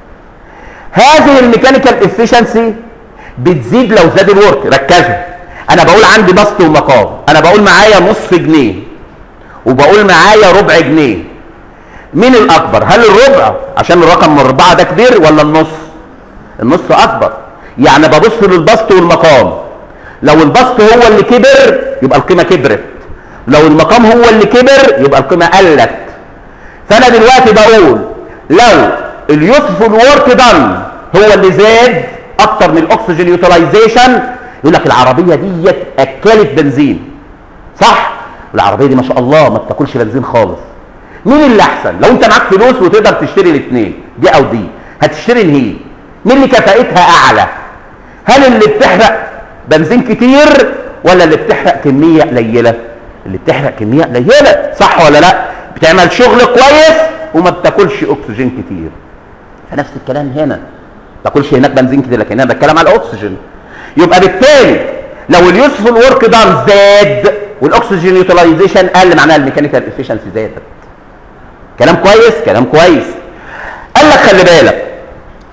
Speaker 1: هذه الميكانيكال افيشنسي بتزيد لو زاد الورك ركزوا انا بقول عندي بسط ومقام انا بقول معايا نص جنيه وبقول معايا ربع جنيه مين الاكبر هل الربع عشان الرقم اربعة ده كبير ولا النص النص اكبر يعني ببص للبسط والمقام لو البسط هو اللي كبر يبقى القيمه كبرت لو المقام هو اللي كبر يبقى القيمه قلت فانا دلوقتي بقول لو اليوسفول ورك دان هو اللي زاد اكتر من الاكسجين يوتيلايزيشن يقول لك العربيه ديت اكلت بنزين صح العربيه دي ما شاء الله ما بتاكلش بنزين خالص مين اللي احسن لو انت معاك فلوس وتقدر تشتري الاثنين دي او دي هتشتري انهي مين اللي كفاءتها اعلى هل اللي بتحرق بنزين كتير ولا اللي بتحرق كميه قليله اللي بتحرق كميه قليله صح ولا لا بتعمل شغل كويس وما بتاكلش اكسجين كتير فنفس الكلام هنا ما تاكلش هناك بنزين كتير لكن انا بتكلم على الاكسجين يبقى بالتالي لو اليوسفول ورك دان زاد والاكسجين يوتيلايزيشن قل معناها الميكانيكال افيشنسي زادت كلام كويس كلام كويس قال لك خلي بالك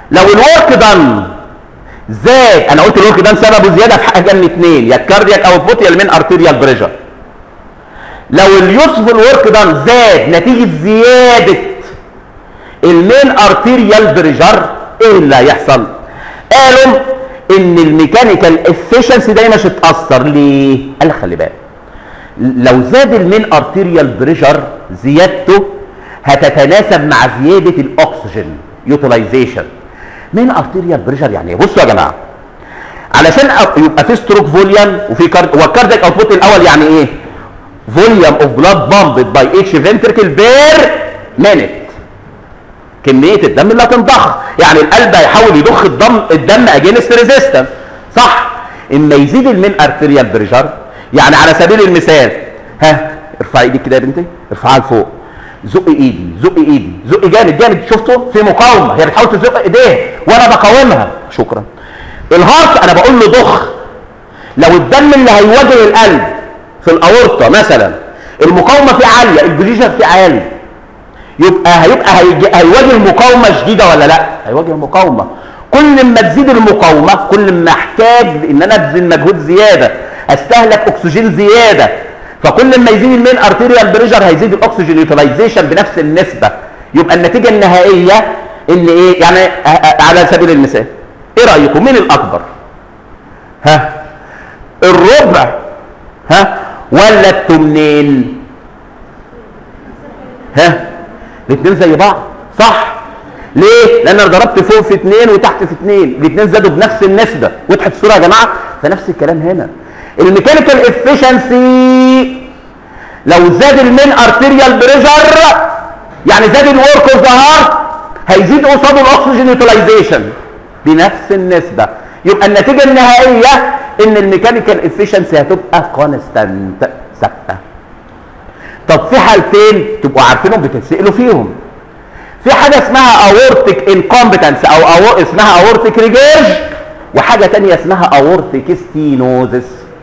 Speaker 1: لو الورك دان زاد انا قلت الورك دان سببه زياده في حاجه من اثنين يا الكاردياك اوتبوت يا المين ارتيريال بريشر لو اليوسفول ورك دان زاد نتيجه زياده المين ارتيريال بريشر ايه اللي هيحصل قالوا ان الميكانيكال افيشنسي ده مش هتاثر ليه قال لك خلي بالك لو زاد المين ارتيريال بريشر زيادته هتتناسب مع زياده الاكسجين يوتيلايزيشن مين ارتيريال بريشر يعني ايه بصوا يا جماعه علشان أ- يبقى في ستروك فوليوم وفي كارد هو الكاردياك اوتبوت الاول يعني ايه فوليوم اوف بلاد بامبد باي اتش فنتركل بير مينيت كميه الدم اللي هتنضخ يعني القلب هيحاول يضخ الدم الدم اجينست ريزيستنس صح اما يزيد المين ارتيريال بريشر يعني على سبيل المثال ها ارفعي ايدك كده يا بنتي ارفعها لفوق زق ايدي زق ايدي زق جامد جامد شفتوا في مقاومه هي بتحاول تزق ايديه وانا بقاومها شكرا الهارت انا بقول له ضخ لو الدم اللي هيواجه القلب في الاورطه مثلا المقاومه فيه عاليه البريشر فيه عالي يبقى هيبقى هيج- هيواجه مقاومه شديده ولا لا هيواجه مقاومه كل ما تزيد المقاومه كل ما احتاج ان انا ابذل مجهود زياده استهلك اكسجين زياده فكل ما يزيد المين ارتيريال بريشر هيزيد الاكسجين يوتيلايزيشن بنفس النسبه يبقى النتيجه النهائيه ان ايه يعني ه- ه- على سبيل المثال ايه رايكم مين الاكبر ها الربع ها ولا التمنين ها الاثنين زي بعض صح ليه لان انا ضربت فوق في اثنين وتحت في اثنين الاثنين زادوا بنفس النسبه وضحت الصوره يا جماعه فنفس الكلام هنا الميكانيكال افيشنسي لو زاد المين ارتيريال بريشر يعني زاد الورك اوف ذا هارت هيزيد قصاده الاكسجين يوتيلايزيشن بنفس النسبه يبقى النتيجه النهائيه ان الميكانيكال افيشنسي هتبقى كونستانت ثابته طب في حالتين تبقوا عارفينهم بتتسالوا فيهم في حاجه اسمها اورتيك انكومبتنس او أو اسمها اورتيك ريجيرج وحاجه تانية اسمها اورتيك ستينوزس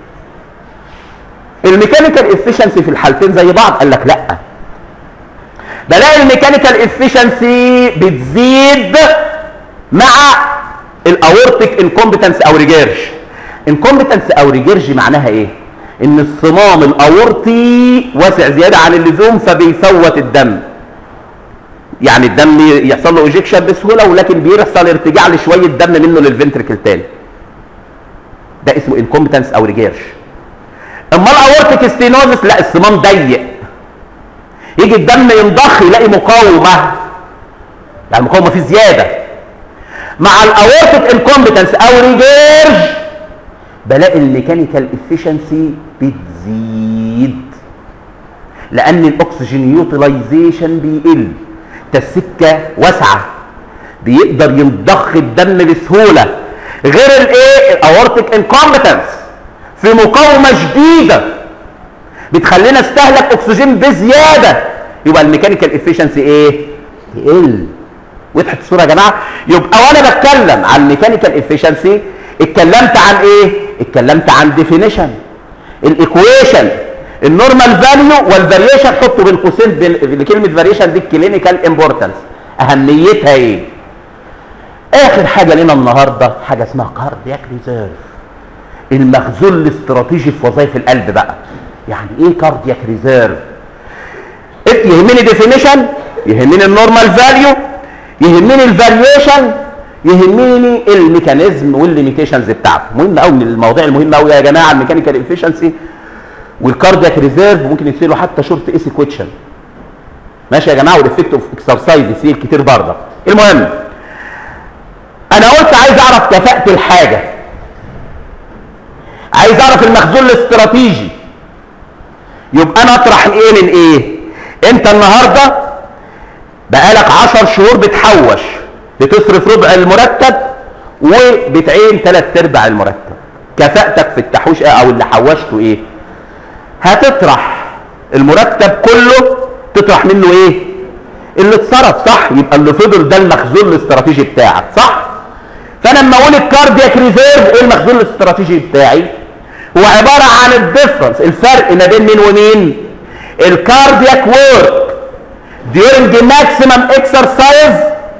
Speaker 1: الميكانيكال افيشنسي في الحالتين زي بعض قال لك لا بلاقي الميكانيكال افيشنسي بتزيد مع الاورتيك انكومبتنس او ريجيرج انكومبتنس او ريجيرج معناها ايه ان الصمام الاورطي واسع زياده عن اللزوم فبيفوت الدم يعني الدم يحصل له ايجكشن بسهوله ولكن بيحصل ارتجاع لشويه دم منه للفنتركل تاني ده اسمه انكومبتنس او ريجيرج اما الاورتيك ستينوزس لا الصمام ضيق يجي الدم ينضخ يلاقي مقاومه يعني مقاومه فيه زياده مع الاورتيك انكومبتنس او ريجيرج بلاقي الميكانيكال افيشنسي بتزيد لان الاكسجين يوتيلايزيشن بيقل ده السكه واسعه بيقدر ينضخ الدم بسهوله غير الايه الاورتيك انكومبتنس في مقاومه شديده بتخلينا استهلك اكسجين بزياده يبقى الميكانيكال افيشنسي ايه يقل وضحت الصوره يا جماعه يبقى وانا بتكلم عن الميكانيكال افيشنسي اتكلمت عن ايه اتكلمت عن ديفينيشن الايكويشن النورمال فاليو والفاريشن حطوا بين قوسين بين- لكلمه فاريشن دي الكلينيكال امبورتنس اهميتها ايه اخر حاجه لنا النهارده حاجه اسمها كاردياك ريزيرف المخزون الاستراتيجي في وظائف القلب بقى يعني ايه كاردياك ريزيرف يهمني ديفينيشن يهمني النورمال فاليو يهمني الفاريشن يهمني الميكانيزم والليميتيشنز بتاعته مهم قوي من المواضيع المهمه قوي يا جماعه الميكانيكال افيشنسي والكاردياك ريزيرف ممكن يصيروا حتى شورت ايسي كويتشن ماشي يا جماعه والافكت اوف اكسرسايز يصير كتير برضه المهم انا قلت عايز اعرف كفاءه الحاجه عايز اعرف المخزون الاستراتيجي يبقى انا اطرح ايه من ايه انت النهارده بقالك عشر شهور بتحوش بتصرف ربع المرتب وبتعين ثلاث ارباع المرتب كفاءتك في التحويش إيه او اللي حوشته ايه هتطرح المرتب كله تطرح منه ايه اللي اتصرف صح يبقى اللي فضل ده المخزون الاستراتيجي بتاعك صح فانا لما اقول الكاردياك ريزيرف ايه المخزون الاستراتيجي بتاعي هو عباره عن الديفرنس الفرق ما بين مين ومين الكاردياك وورك during maximum exercise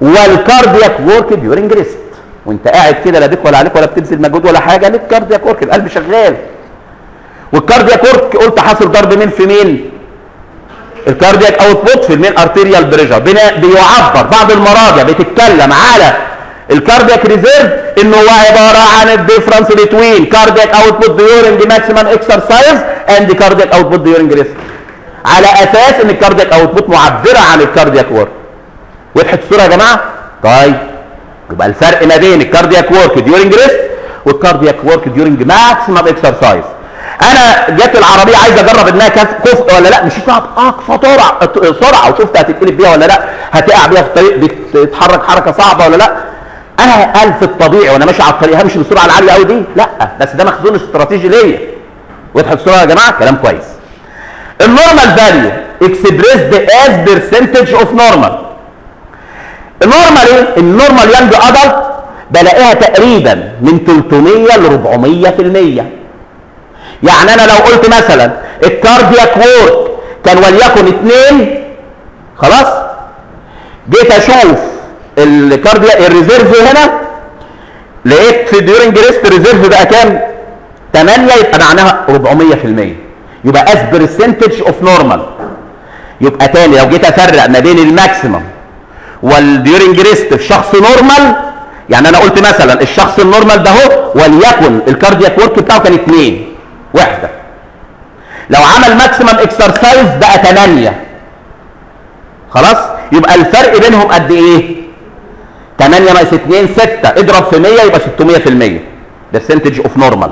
Speaker 1: والكاردياك ورك ديورنج ريست وانت قاعد كده لا بيك ولا عليك ولا بتبذل مجهود ولا حاجه ليك كاردياك ورك القلب شغال والكاردياك ورك قلت حاصل ضرب مين في مين الكاردياك اوتبوت في المين ارتيريال بريشر بيعبر بعض المراجع بتتكلم على الكاردياك ريزيرف انه هو عباره عن الديفرنس بتوين كاردياك اوتبوت ديورنج ماكسيمم اكسرسايز اند كاردياك اوتبوت ديورنج ريست على اساس ان الكاردياك اوتبوت معبره عن الكاردياك ورك وضحت الصوره يا جماعه طيب يبقى الفرق ما بين الكاردياك ورك ديورنج ريست والكاردياك ورك ديورنج ماكسيمم اكسرسايز انا جت العربيه عايز اجرب انها كفء ولا لا مشيت معاها باقصى سرعه سرعه وشفت هتتقلب بيها ولا لا هتقع بيها في الطريق بتتحرك حركه صعبه ولا لا انا قال في الطبيعي وانا ماشي على الطريق همشي بالسرعه العاليه قوي دي لا بس ده مخزون استراتيجي ليا وضحت الصوره يا جماعه كلام كويس النورمال فاليو اكسبريسد از برسنتج اوف نورمال النورمال ايه النورمال يانج ادلت بلاقيها تقريبا من 300 ل 400% يعني انا لو قلت مثلا الكاردياك وورك كان وليكن اثنين خلاص جيت اشوف الكارديا الريزيرف هنا لقيت في ديورنج ريست ريزيرف بقى كام 8 يبقى معناها 400% يبقى از برسنتج اوف نورمال يبقى تاني لو جيت افرق ما بين الماكسيمم والديورنج ريست في شخص نورمال يعني انا قلت مثلا الشخص النورمال ده هو وليكن الكاردياك ورك بتاعه كان 2 وحده لو عمل ماكسيمم اكسرسايز بقى 8 خلاص يبقى الفرق بينهم قد ايه 8 ناقص 2 6 اضرب في 100 يبقى 600% برسنتج اوف نورمال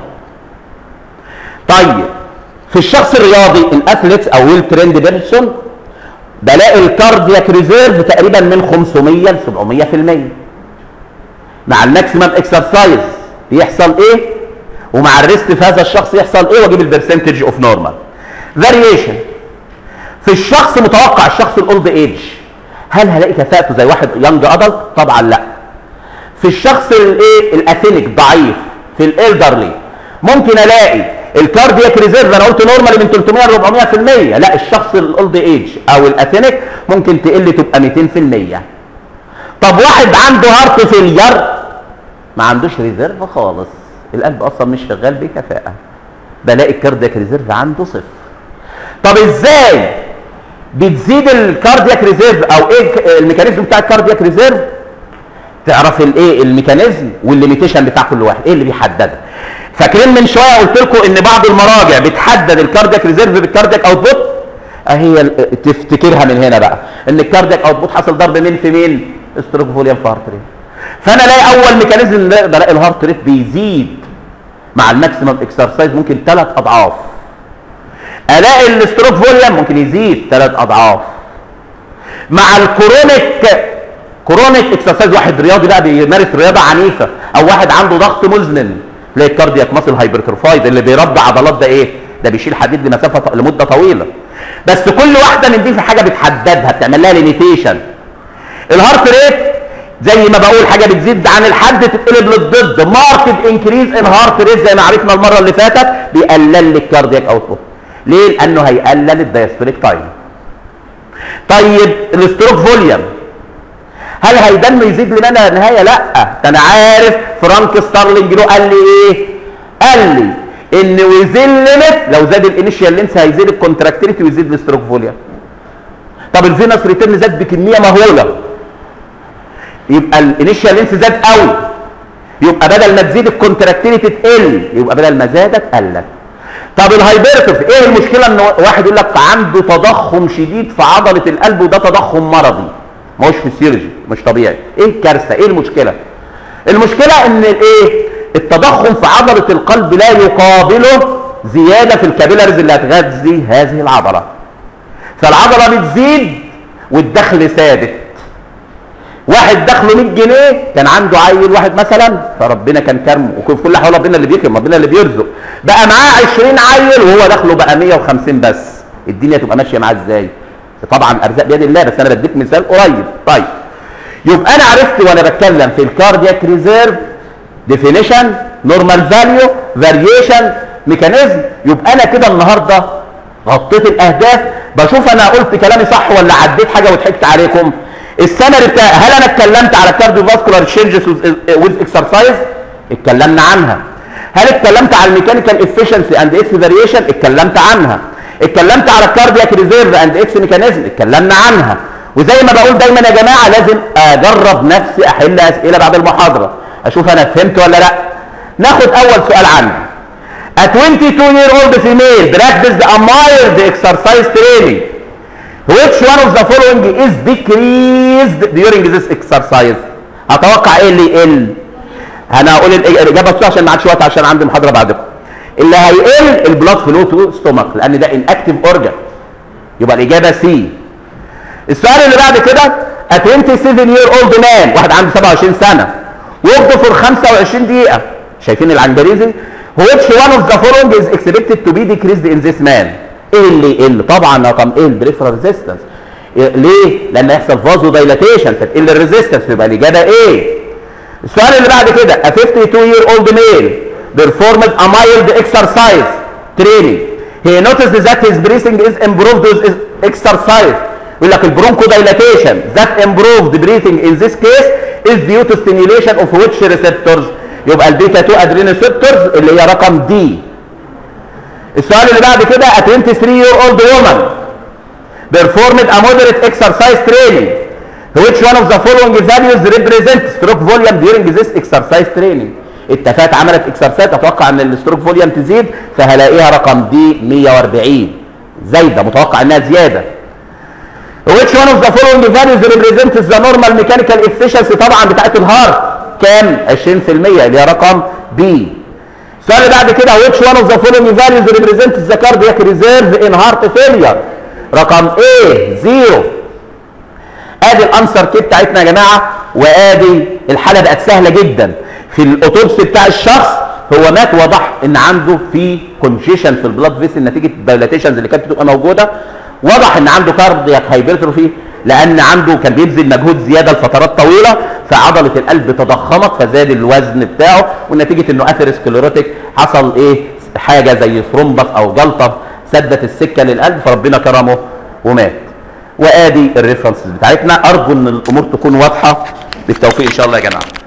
Speaker 1: طيب في الشخص الرياضي الاثليتس او ويل ترند بيرسون بلاقي الكاردياك ريزيرف تقريبا من 500 ل 700% مع الماكسيمم اكسرسايز يحصل ايه ومع الريست في هذا الشخص يحصل ايه واجيب البرسنتج اوف نورمال فاريشن في الشخص متوقع الشخص الاولد ايج هل هلاقي كفاءته زي واحد يونج ادلت طبعا لا في الشخص الايه الاثينيك ضعيف في الالدرلي ممكن الاقي الكاردياك ريزيرف انا قلت نورمالي من 300 ل 400% لا الشخص الاولد ايج او الاثينيك ممكن تقل تبقى 200% طب واحد عنده هارت فيلير ما عندوش ريزيرف خالص القلب اصلا مش شغال بكفاءه بلاقي الكاردياك ريزيرف عنده صفر طب ازاي بتزيد الكاردياك ريزيرف او ايه الميكانيزم بتاع الكاردياك ريزيرف تعرف الايه الميكانيزم والليميتيشن بتاع كل واحد ايه اللي بيحددها فاكرين من شويه قلت لكم ان بعض المراجع بتحدد الكاردياك ريزيرف بالكاردياك اوتبوت اهي تفتكرها من هنا بقى ان الكاردياك اوتبوت حصل ضرب مين في مين ستروك فوليوم في هارت ريت فانا الاقي اول ميكانيزم بلاقي الهارت ريت بيزيد مع الماكسيمم اكسرسايز ممكن ثلاث اضعاف الاقي الستروك فوليوم ممكن يزيد ثلاث اضعاف مع الكرونيك كرونيك اكسرسايز واحد رياضي بقى بيمارس رياضه عنيفه او واحد عنده ضغط مزمن تلاقي الكاردياك ماسل هايبرتروفايد اللي بيربي عضلات ده ايه ده بيشيل حديد لمسافه لمده طويله بس كل واحده من دي في حاجه بتحددها بتعمل لها ليميتيشن الهارت ريت زي ما بقول حاجه بتزيد عن الحد تتقلب للضد ماركت انكريز ان هارت ريت زي ما عرفنا المره اللي فاتت بيقلل لي الكاردياك اوتبوت ليه لانه هيقلل الدايستوليك تايم طيب الستروك فوليوم هل هيدنه يزيد لي منها نهايه لا ده انا عارف فرانك ستارلينج له قال لي ايه قال لي ان ويزين ليميت لو زاد الانيشيال لينس هيزيد الكونتراكتيليتي ويزيد الستروك فوليوم طب الفينس ريتيرن زاد بكميه مهوله يبقى الانيشيال لينس زاد قوي يبقى بدل ما تزيد الكونتراكتيليتي تقل يبقى بدل ما زادت قلت طب الهايبرتف ايه المشكله ان واحد يقول لك عنده تضخم شديد في عضله القلب وده تضخم مرضي ما هوش فيسيولوجي مش طبيعي ايه الكارثه ايه المشكله المشكله ان الايه التضخم في عضله القلب لا يقابله زياده في الكابيلاريز اللي هتغذي هذه العضله فالعضله بتزيد والدخل ثابت واحد دخله 100 جنيه كان عنده عيل واحد مثلا فربنا كان كرمه وفي كل حال ربنا اللي بيكرم ربنا اللي بيرزق بقى معاه 20 عيل وهو دخله بقى 150 بس الدنيا تبقى ماشيه معاه ازاي طبعا ارزاق بيد الله بس انا بديك مثال قريب طيب يبقى انا عرفت وانا بتكلم في الكاردياك ريزيرف ديفينيشن نورمال فاليو فاريشن ميكانيزم يبقى انا كده النهارده غطيت الاهداف بشوف انا قلت كلامي صح ولا عديت حاجه وضحكت عليكم السمري بتاع هل انا اتكلمت على كارديو فاسكولار تشينجز ويز اكسرسايز اتكلمنا عنها هل اتكلمت على الميكانيكال افشنسي اند اكس فاريشن اتكلمت عنها اتكلمت على الكاردياك ريزيرف اند اكس ميكانيزم اتكلمنا عنها وزي ما بقول دايما يا جماعه لازم اجرب نفسي احل اسئله بعد المحاضره اشوف انا فهمت ولا لا ناخد اول سؤال عنه A 22 year old female practiced a mild exercise training which one of the following is decreased during this exercise اتوقع ايه اللي يقل انا هقول الاجابه بسرعه عشان ما عادش وقت عشان عندي محاضره بعدكم اللي هيقل البلاد فلو تو ستومك لان ده ان اكتيف اورجان يبقى الاجابه سي السؤال اللي بعد كده a 27 year old man واحد عنده 27 سنه وقف في 25 دقيقه شايفين العنجريزي which one of the following is expected to be decreased in this man ايه اللي يقل طبعا رقم ايه البريفرال ريزيستنس ليه لان يحصل فازو دايلاتيشن فتقل الريزيستنس يبقى الاجابه ايه السؤال اللي بعد كده a 52 year old male performed a mild exercise training he noticed that his breathing is improved with his exercise يقول لك البرونكو دايلاتيشن that improved breathing in this case is due to stimulation of which receptors يبقى البيتا 2 adrenoceptors اللي هي رقم دي السؤال اللي بعد كده a 23 year old woman performed a moderate exercise training which one of the following values represent stroke volume during this exercise training اتفقت عملت اكسرسايز اتوقع ان الستروك فوليوم تزيد فهلاقيها رقم دي 140 زايده متوقع انها زياده which one of the following values represents the normal mechanical efficiency طبعا بتاعت الهارت كام 20% اللي هي رقم بي السؤال اللي بعد كده which one of the following values represents the cardiac reserve in heart failure رقم A زيرو ادي الانسر كي بتاعتنا يا جماعه وادي الحاله بقت سهله جدا في الاوتوبسي بتاع الشخص هو مات وضح ان عنده في كونجيشن في البلاد فيسل نتيجه الدايلاتيشنز اللي كانت بتبقى موجوده وضح ان عنده كاردياك هايبرتروفي لان عنده كان بيبذل مجهود زياده لفترات طويله فعضله القلب تضخمت فزاد الوزن بتاعه ونتيجه انه اثيروسكليروتيك حصل ايه حاجه زي ثرومبس او جلطه سدت السكه للقلب فربنا كرمه ومات وادي الريفرنسز بتاعتنا ارجو ان الامور تكون واضحه بالتوفيق ان شاء الله يا جماعه